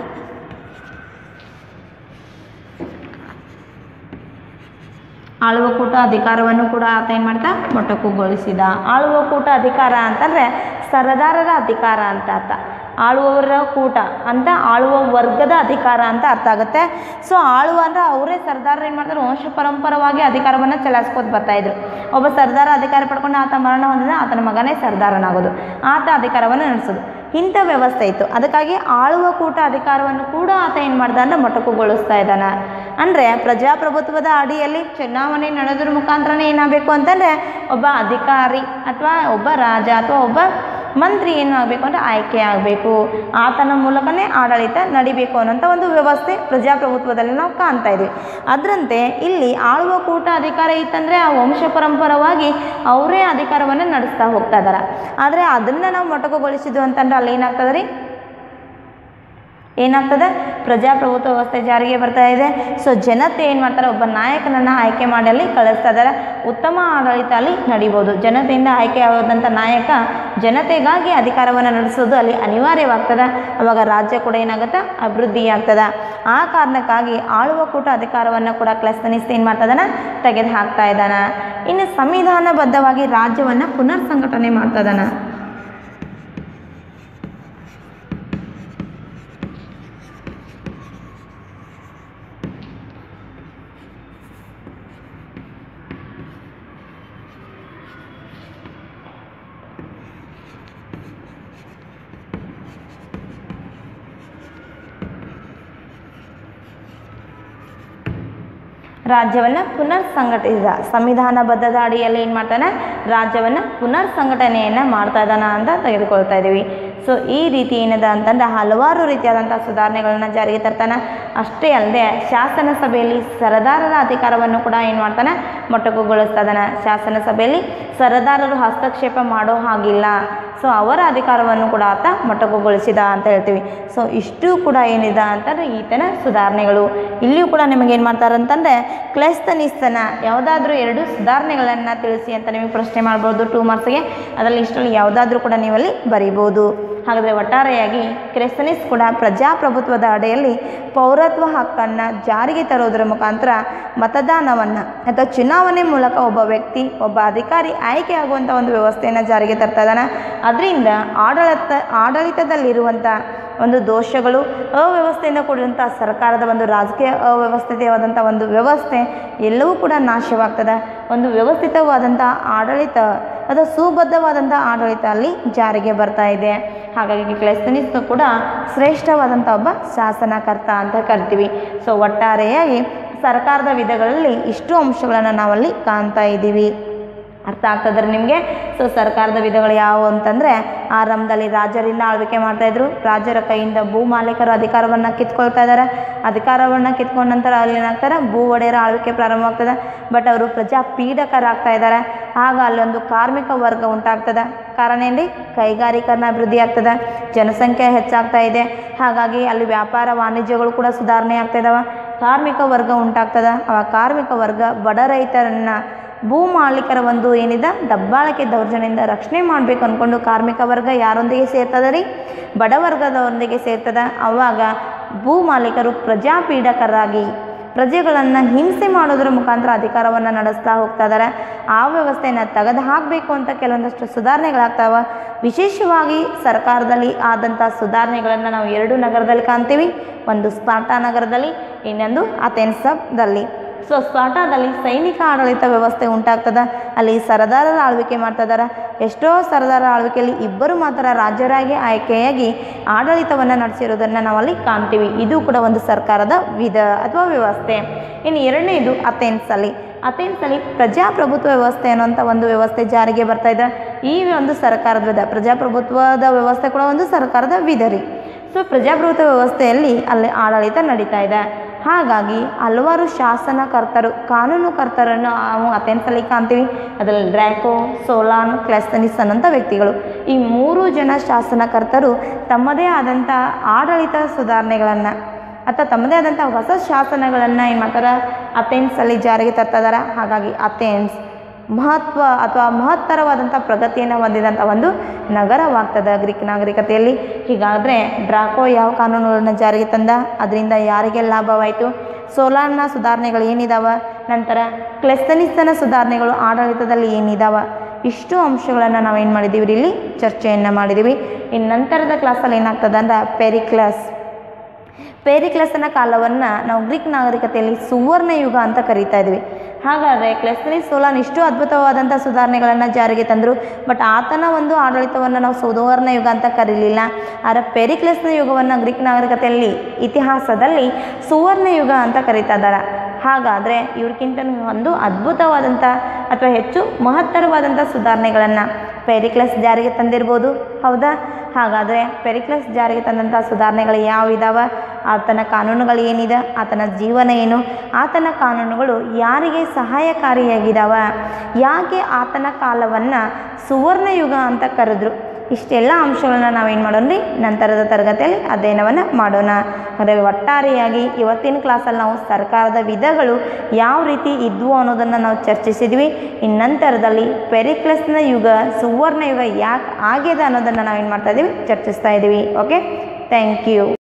A: ಆಳುವ ಕೂಟ ಅಧಿಕಾರವನ್ನು ಕೂಡ ಆತ ಏನು ಮಾಡ್ತಾ ಮೊಟಕುಗೊಳಿಸಿದ ಆಳುವ ಕೂಟ ಅಧಿಕಾರ ಅಂತಂದರೆ ಸರದಾರರ ಅಧಿಕಾರ ಅಂತ ಆತ ಆಳುವವರ ಕೂಟ ಅಂತ ಆಳುವ ವರ್ಗದ ಅಧಿಕಾರ ಅಂತ ಅರ್ಥ ಆಗುತ್ತೆ ಸೊ ಆಳುವ ಅಂದ್ರೆ ಅವರೇ ಸರ್ದಾರರು ಏನು ಮಾಡ್ತಾರೆ ವಂಶ ಪರಂಪರವಾಗಿ ಅಧಿಕಾರವನ್ನು ಚಲಾಯಿಸ್ಕೊತ ಬರ್ತಾಯಿದ್ರು ಒಬ್ಬ ಸರ್ದಾರ ಅಧಿಕಾರ ಪಡ್ಕೊಂಡು ಆತ ಮರಣ ಹೊಂದಿದ ಆತನ ಮಗನೇ ಸರ್ದಾರನಾಗೋದು ಆತ ಅಧಿಕಾರವನ್ನು ನಡೆಸೋದು ಇಂಥ ವ್ಯವಸ್ಥೆ ಇತ್ತು ಅದಕ್ಕಾಗಿ ಆಳುವ ಕೂಟ ಅಧಿಕಾರವನ್ನು ಕೂಡ ಆತ ಏನು ಮಾಡ್ದ ಅಂದ್ರೆ ಮೊಟಕುಗೊಳಿಸ್ತಾ ಇದ್ದಾನೆ ಅಂದರೆ ಪ್ರಜಾಪ್ರಭುತ್ವದ ಅಡಿಯಲ್ಲಿ ಚುನಾವಣೆ ನಡೆಯೋದ್ರ ಮುಖಾಂತರನೇ ಏನಾಗಬೇಕು ಅಂತಂದರೆ ಒಬ್ಬ ಅಧಿಕಾರಿ ಅಥವಾ ಒಬ್ಬ ರಾಜ ಅಥವಾ ಒಬ್ಬ ಮಂತ್ರಿ ಏನು ಆಗಬೇಕು ಅಂದರೆ ಆಯ್ಕೆ ಆಗಬೇಕು ಆತನ ಮೂಲಕನೇ ಆಡಳಿತ ನಡಿಬೇಕು ಅನ್ನೋಂಥ ಒಂದು ವ್ಯವಸ್ಥೆ ಪ್ರಜಾಪ್ರಭುತ್ವದಲ್ಲಿ ನಾವು ಕಾಣ್ತಾ ಇದ್ವಿ ಅದರಂತೆ ಇಲ್ಲಿ ಆಳುವ ಕೂಟ ಅಧಿಕಾರ ಇತ್ತಂದರೆ ಆ ವಂಶ ಪರಂಪರವಾಗಿ ಅವರೇ ಅಧಿಕಾರವನ್ನು ನಡೆಸ್ತಾ ಹೋಗ್ತಾ ಇದ್ದಾರೆ ಆದರೆ ಅದನ್ನು ನಾವು ಮೊಟಕುಗೊಳಿಸಿದ್ವು ಅಂತಂದ್ರೆ ಅಲ್ಲಿ ಏನಾಗ್ತದೆ ರೀ ಏನಾಗ್ತದೆ ಪ್ರಜಾಪ್ರಭುತ್ವ ವ್ಯವಸ್ಥೆ ಜಾರಿಗೆ ಬರ್ತಾ ಇದೆ ಸೊ ಜನತೆ ಏನು ಮಾಡ್ತಾರೆ ಒಬ್ಬ ನಾಯಕನನ್ನು ಆಯ್ಕೆ ಮಾಡಿ ಅಲ್ಲಿ ಕಳಿಸ್ತಾ ಇದ್ದಾರೆ ಉತ್ತಮ ಆಡಳಿತ ಅಲ್ಲಿ ನಡಿಬೋದು ಜನತೆಯಿಂದ ಆಯ್ಕೆ ಆಗೋದಂಥ ನಾಯಕ ಜನತೆಗಾಗಿ ಅಧಿಕಾರವನ್ನು ನಡೆಸೋದು ಅಲ್ಲಿ ಅನಿವಾರ್ಯವಾಗ್ತದೆ ಅವಾಗ ರಾಜ್ಯ ಕೂಡ ಏನಾಗುತ್ತೆ ಅಭಿವೃದ್ಧಿ ಆಗ್ತದೆ ಆ ಕಾರಣಕ್ಕಾಗಿ ಆಳುವ ಕೂಟ ಅಧಿಕಾರವನ್ನು ಕೂಡ ಕ್ಲಸ್ತನಿಸ್ತ ಏನು ಮಾಡ್ತಾ ಇದ್ದಾನೆ ತೆಗೆದು ಹಾಕ್ತಾ ಇದ್ದಾನೆ ಇನ್ನು ಸಂವಿಧಾನಬದ್ಧವಾಗಿ ರಾಜ್ಯವನ್ನು ಪುನರ್ ಸಂಘಟನೆ ಮಾಡ್ತಾ ಇದ್ದಾನೆ ರಾಜ್ಯವನ್ನು ಪುನರ್ ಸಂಘಟಿಸಿದ ಸಂವಿಧಾನಬದ್ಧದ ಅಡಿಯಲ್ಲಿ ಏನು ಮಾಡ್ತಾನೆ ರಾಜ್ಯವನ್ನು ಪುನರ್ ಸಂಘಟನೆಯನ್ನು ಮಾಡ್ತಾ ಇದ್ದಾನ ಅಂತ ತೆಗೆದುಕೊಳ್ತಾ ಇದ್ದೀವಿ ಸೊ ಈ ರೀತಿ ಏನಿದೆ ಅಂತಂದ್ರೆ ಹಲವಾರು ರೀತಿಯಾದಂಥ ಸುಧಾರಣೆಗಳನ್ನ ಜಾರಿಗೆ ತರ್ತಾನೆ ಅಷ್ಟೇ ಅಲ್ಲದೆ ಶಾಸನ ಸಭೆಯಲ್ಲಿ ಸರದಾರರ ಅಧಿಕಾರವನ್ನು ಕೂಡ ಏನು ಮಾಡ್ತಾನೆ ಮೊಟಕುಗೊಳಿಸ್ತಾ ಇದ್ದಾನೆ ಶಾಸನ ಸಭೆಯಲ್ಲಿ ಸರದಾರರು ಹಸ್ತಕ್ಷೇಪ ಮಾಡೋ ಹಾಗಿಲ್ಲ ಸೊ ಅವರ ಅಧಿಕಾರವನ್ನು ಕೂಡ ಆತ ಮೊಟಕುಗೊಳಿಸಿದ ಅಂತ ಹೇಳ್ತೀವಿ ಸೊ ಇಷ್ಟು ಕೂಡ ಏನಿದೆ ಅಂತಂದ್ರೆ ಈತನ ಸುಧಾರಣೆಗಳು ಇಲ್ಲಿಯೂ ಕೂಡ ನಿಮಗೆ ಏನು ಮಾಡ್ತಾರೆ ಅಂತಂದರೆ ಕ್ಲೈಸ್ತನಿಸ್ತನ ಯಾವುದಾದ್ರೂ ಎರಡು ಸುಧಾರಣೆಗಳನ್ನು ತಿಳಿಸಿ ಅಂತ ನಿಮಗೆ ಪ್ರಶ್ನೆ ಮಾಡ್ಬೋದು ಟೂ ಮಾರ್ಕ್ಸ್ಗೆ ಅದರಲ್ಲಿ ಇಷ್ಟರಲ್ಲಿ ಯಾವುದಾದ್ರೂ ಕೂಡ ನೀವಲ್ಲಿ ಬರೀಬೋದು ಹಾಗಾದರೆ ಒಟ್ಟಾರೆಯಾಗಿ ಕ್ರಿಸ್ತನಿಸ್ ಕೂಡ ಪ್ರಜಾಪ್ರಭುತ್ವದ ಅಡಿಯಲ್ಲಿ ಪೌರತ್ವ ಹಕ್ಕನ್ನು ಜಾರಿಗೆ ತರೋದರ ಮುಖಾಂತರ ಮತದಾನವನ್ನು ಅಥವಾ ಚುನಾವಣೆ ಮೂಲಕ ಒಬ್ಬ ವ್ಯಕ್ತಿ ಒಬ್ಬ ಅಧಿಕಾರಿ ಆಯ್ಕೆ ಆಗುವಂಥ ಒಂದು ವ್ಯವಸ್ಥೆಯನ್ನು ಜಾರಿಗೆ ತರ್ತಾ ಇದ್ದಾನೆ ಅದರಿಂದ ಆಡಳಿತ ಆಡಳಿತದಲ್ಲಿರುವಂಥ ಒಂದು ದೋಷಗಳು ಅವ್ಯವಸ್ಥೆಯಿಂದ ಕೂಡಿದಂಥ ಸರ್ಕಾರದ ಒಂದು ರಾಜಕೀಯ ಅವ್ಯವಸ್ಥಿತವಾದಂಥ ಒಂದು ವ್ಯವಸ್ಥೆ ಎಲ್ಲವೂ ಕೂಡ ನಾಶವಾಗ್ತದೆ ಒಂದು ವ್ಯವಸ್ಥಿತವಾದಂಥ ಆಡಳಿತ ಅಥವಾ ಸುಬದ್ಧವಾದಂಥ ಆಡಳಿತ ಅಲ್ಲಿ ಜಾರಿಗೆ ಬರ್ತಾ ಇದೆ ಹಾಗಾಗಿ ಕ್ಲೈಸ್ತನಿಸ್ತ ಕೂಡ ಶ್ರೇಷ್ಠವಾದಂಥ ಒಬ್ಬ ಶಾಸನಕರ್ತ ಅಂತ ಕರಿತೀವಿ ಸೊ ಒಟ್ಟಾರೆಯಾಗಿ ಸರ್ಕಾರದ ವಿಧಗಳಲ್ಲಿ ಇಷ್ಟು ಅಂಶಗಳನ್ನು ನಾವಲ್ಲಿ ಕಾಣ್ತಾ ಇದ್ದೀವಿ ಅರ್ಥ ಆಗ್ತದ್ರೆ ನಿಮಗೆ ಸೊ ಸರ್ಕಾರದ ವಿಧಗಳು ಯಾವುವು ಅಂತಂದರೆ ಆರಂಭದಲ್ಲಿ ರಾಜರಿಂದ ಆಳ್ವಿಕೆ ಮಾಡ್ತಾಯಿದ್ರು ರಾಜರ ಕೈಯಿಂದ ಭೂ ಮಾಲೀಕರು ಅಧಿಕಾರವನ್ನು ಕಿತ್ಕೊಳ್ತಾ ಇದ್ದಾರೆ ಅಧಿಕಾರವನ್ನು ಕಿತ್ಕೊಂಡ ನಂತರ ಅಲ್ಲಿ ಏನಾಗ್ತಾರೆ ಭೂ ಒಡೆಯರ ಆಳ್ವಿಕೆ ಪ್ರಾರಂಭವಾಗ್ತದೆ ಬಟ್ ಅವರು ಪ್ರಜಾ ಪೀಡಕರಾಗ್ತಾ ಇದ್ದಾರೆ ಆಗ ಅಲ್ಲೊಂದು ಕಾರ್ಮಿಕ ವರ್ಗ ಉಂಟಾಗ್ತದೆ ಕಾರಣ ಏನ್ರಿ ಕೈಗಾರಿಕರಣ ಅಭಿವೃದ್ಧಿ ಆಗ್ತದೆ ಜನಸಂಖ್ಯೆ ಹೆಚ್ಚಾಗ್ತಾ ಇದೆ ಹಾಗಾಗಿ ಅಲ್ಲಿ ವ್ಯಾಪಾರ ವಾಣಿಜ್ಯಗಳು ಕೂಡ ಸುಧಾರಣೆ ಆಗ್ತಾ ಇದಾವೆ ಕಾರ್ಮಿಕ ವರ್ಗ ಉಂಟಾಗ್ತದೆ ಆ ಕಾರ್ಮಿಕ ವರ್ಗ ಬಡ ರೈತರನ್ನು ಭೂ ಮಾಲೀಕರ ಒಂದು ಏನಿದೆ ದಬ್ಬಾಳಿಕೆ ದೌರ್ಜನ್ಯದಿಂದ ರಕ್ಷಣೆ ಮಾಡಬೇಕು ಅಂದ್ಕೊಂಡು ಕಾರ್ಮಿಕ ವರ್ಗ ಯಾರೊಂದಿಗೆ ಸೇರ್ತದೆ ರೀ ಬಡವರ್ಗದವರೊಂದಿಗೆ ಸೇರ್ತದೆ ಅವಾಗ ಭೂ ಮಾಲೀಕರು ಪ್ರಜಾಪೀಡಕರಾಗಿ ಪ್ರಜೆಗಳನ್ನು ಹಿಂಸೆ ಮಾಡೋದ್ರ ಮುಖಾಂತರ ಅಧಿಕಾರವನ್ನು ನಡೆಸ್ತಾ ಹೋಗ್ತಾ ಇದ್ದಾರೆ ಆ ವ್ಯವಸ್ಥೆಯನ್ನು ತೆಗೆದು ಹಾಕಬೇಕು ಅಂತ ಕೆಲವೊಂದಷ್ಟು ಸುಧಾರಣೆಗಳಾಗ್ತಾವೆ ವಿಶೇಷವಾಗಿ ಸರ್ಕಾರದಲ್ಲಿ ಆದಂಥ ಸುಧಾರಣೆಗಳನ್ನು ನಾವು ಎರಡು ನಗರದಲ್ಲಿ ಕಾಣ್ತೀವಿ ಒಂದು ಸ್ಪಾರ್ಟಾ ನಗರದಲ್ಲಿ ಇನ್ನೊಂದು ಅಥೆನ್ಸದಲ್ಲಿ ಸೊ ಸ್ಪಾಟಾದಲ್ಲಿ ಸೈನಿಕ ಆಡಳಿತ ವ್ಯವಸ್ಥೆ ಉಂಟಾಗ್ತದೆ ಅಲ್ಲಿ ಸರದಾರರ ಆಳ್ವಿಕೆ ಮಾಡ್ತಾ ಇದ್ದಾರೆ ಎಷ್ಟೋ ಸರದಾರ ಆಳ್ವಿಕೆಯಲ್ಲಿ ಇಬ್ಬರು ಮಾತ್ರ ರಾಜ್ಯರಾಗಿ ಆಯ್ಕೆಯಾಗಿ ಆಡಳಿತವನ್ನು ನಡೆಸಿರೋದನ್ನು ನಾವಲ್ಲಿ ಕಾಣ್ತೀವಿ ಇದು ಕೂಡ ಒಂದು ಸರ್ಕಾರದ ವಿಧ ಅಥವಾ ವ್ಯವಸ್ಥೆ ಇನ್ನು ಎರಡನೇದು ಅಥೆನ್ಸಲ್ಲಿ ಅಥೆನ್ಸಲ್ಲಿ ಪ್ರಜಾಪ್ರಭುತ್ವ ವ್ಯವಸ್ಥೆ ಅನ್ನುವಂಥ ಒಂದು ವ್ಯವಸ್ಥೆ ಜಾರಿಗೆ ಬರ್ತಾ ಇದೆ ಈ ಒಂದು ಸರ್ಕಾರದ ವಿಧ ಪ್ರಜಾಪ್ರಭುತ್ವದ ವ್ಯವಸ್ಥೆ ಕೂಡ ಒಂದು ಸರ್ಕಾರದ ವಿಧ ರೀ ಸೊ ಪ್ರಜಾಪ್ರಭುತ್ವ ವ್ಯವಸ್ಥೆಯಲ್ಲಿ ಅಲ್ಲಿ ಆಡಳಿತ ನಡೀತಾ ಇದೆ ಹಾಗಾಗಿ ಹಲವಾರು ಶಾಸನಕರ್ತರು ಕಾನೂನುಕರ್ತರನ್ನು ನಾವು ಅಥೆನ್ಸಲ್ಲಿ ಕಾಣ್ತೀವಿ ಅದರಲ್ಲಿ ಡ್ರ್ಯಾಕೋ ಸೋಲಾನ್ ಕ್ಲೆಸ್ತನಿಸ್ ಅನ್ನೋಂಥ ವ್ಯಕ್ತಿಗಳು ಈ ಮೂರು ಜನ ಶಾಸನಕರ್ತರು ತಮ್ಮದೇ ಆದಂಥ ಆಡಳಿತ ಸುಧಾರಣೆಗಳನ್ನು ಅಥವಾ ತಮ್ಮದೇ ಆದಂಥ ಹೊಸ ಶಾಸನಗಳನ್ನು ಏನು ಮಾಡ್ತಾರೆ ಅಥೆನ್ಸಲ್ಲಿ ಜಾರಿಗೆ ತರ್ತಾ ಇದ್ದಾರೆ ಹಾಗಾಗಿ ಅಥೆನ್ಸ್ ಮಹತ್ವ ಅಥವಾ ಮಹತ್ತರವಾದಂಥ ಪ್ರಗತಿಯನ್ನು ಹೊಂದಿದಂಥ ಒಂದು ನಗರವಾಗ್ತದೆ ಗ್ರೀಕ್ ನಾಗರಿಕತೆಯಲ್ಲಿ ಹೀಗಾದರೆ ಡ್ರಾಕೋ ಯಾವ ಕಾನೂನುಗಳನ್ನು ಜಾರಿಗೆ ತಂದ ಅದರಿಂದ ಯಾರಿಗೆ ಲಾಭವಾಯಿತು ಸೋಲಾನ್ನ ಸುಧಾರಣೆಗಳು ಏನಿದಾವ ನಂತರ ಕ್ಲೆಸ್ತನಿಸ್ತನ ಸುಧಾರಣೆಗಳು ಆಡಳಿತದಲ್ಲಿ ಏನಿದಾವ ಇಷ್ಟು ಅಂಶಗಳನ್ನು ನಾವು ಏನು ಮಾಡಿದ್ದೀವಿ ಇಲ್ಲಿ ಚರ್ಚೆಯನ್ನು ಮಾಡಿದ್ದೀವಿ ಇನ್ನು ನಂತರದ ಕ್ಲಾಸಲ್ಲಿ ಏನಾಗ್ತದೆ ಅಂದ್ರೆ ಪೆರಿಕ್ಲಾಸ್ ಪೇರಿಕ್ಲಸನ ಕಾಲವನ್ನು ನಾವು ಗ್ರೀಕ್ ನಾಗರಿಕತೆಯಲ್ಲಿ ಸುವರ್ಣ ಯುಗ ಅಂತ ಕರೀತಾ ಇದ್ವಿ ಹಾಗಾದರೆ ಕ್ಲೆಸ್ರಿ ಸೋಲಾನ್ ಇಷ್ಟು ಅದ್ಭುತವಾದಂಥ ಸುಧಾರಣೆಗಳನ್ನು ಜಾರಿಗೆ ತಂದರು ಬಟ್ ಆತನ ಒಂದು ಆಡಳಿತವನ್ನು ನಾವು ಸುವರ್ಣ ಯುಗ ಅಂತ ಕರೀಲಿಲ್ಲ ಆದರೆ ಪೆರಿಕ್ಲೆಸ್ನ ಯುಗವನ್ನು ಗ್ರೀಕ್ ನಾಗರಿಕತೆಯಲ್ಲಿ ಇತಿಹಾಸದಲ್ಲಿ ಸುವರ್ಣ ಯುಗ ಅಂತ ಕರೀತಾ ಇದ್ದಾರೆ ಹಾಗಾದರೆ ಇವ್ರಿಗಿಂತ ಒಂದು ಅದ್ಭುತವಾದಂಥ ಅಥವಾ ಹೆಚ್ಚು ಮಹತ್ತರವಾದಂಥ ಸುಧಾರಣೆಗಳನ್ನು ಪೆರಿಕ್ಲಸ್ ಜಾರಿಗೆ ತಂದಿರ್ಬೋದು ಹೌದಾ ಹಾಗಾದರೆ ಪೆರಿಕ್ಲಸ್ ಜಾರಿಗೆ ತಂದಂಥ ಸುಧಾರಣೆಗಳು ಯಾವ ಇದಾವೆ ಆತನ ಕಾನೂನುಗಳು ಏನಿದೆ ಆತನ ಜೀವನ ಏನು ಆತನ ಕಾನೂನುಗಳು ಯಾರಿಗೆ ಸಹಾಯಕಾರಿಯಾಗಿದ್ದಾವ ಯಾಕೆ ಆತನ ಕಾಲವನ್ನು ಸುವರ್ಣ ಯುಗ ಅಂತ ಕರೆದ್ರು ಇಷ್ಟೆಲ್ಲ ಅಂಶಗಳನ್ನ ನಾವೇನು ಮಾಡೋಣ ರೀ ನಂತರದ ತರಗತಿಯಲ್ಲಿ ಅಧ್ಯಯನವನ್ನು ಮಾಡೋಣ ಅಂದರೆ ಒಟ್ಟಾರೆಯಾಗಿ ಇವತ್ತಿನ ಕ್ಲಾಸಲ್ಲಿ ನಾವು ಸರ್ಕಾರದ ವಿಧಗಳು ಯಾವ ರೀತಿ ಇದ್ವು ಅನ್ನೋದನ್ನು ನಾವು ಚರ್ಚಿಸಿದ್ವಿ ಇನ್ನು ನಂತರದಲ್ಲಿ ಪೆರಿಕ್ಲಸ್ನ ಯುಗ ಸುವರ್ಣ ಯುಗ ಯಾಕೆ ಆಗಿದೆ ಅನ್ನೋದನ್ನು ನಾವೇನು ಮಾಡ್ತಾ ಇದ್ದೀವಿ ಚರ್ಚಿಸ್ತಾ ಇದ್ದೀವಿ ಓಕೆ ಥ್ಯಾಂಕ್ ಯು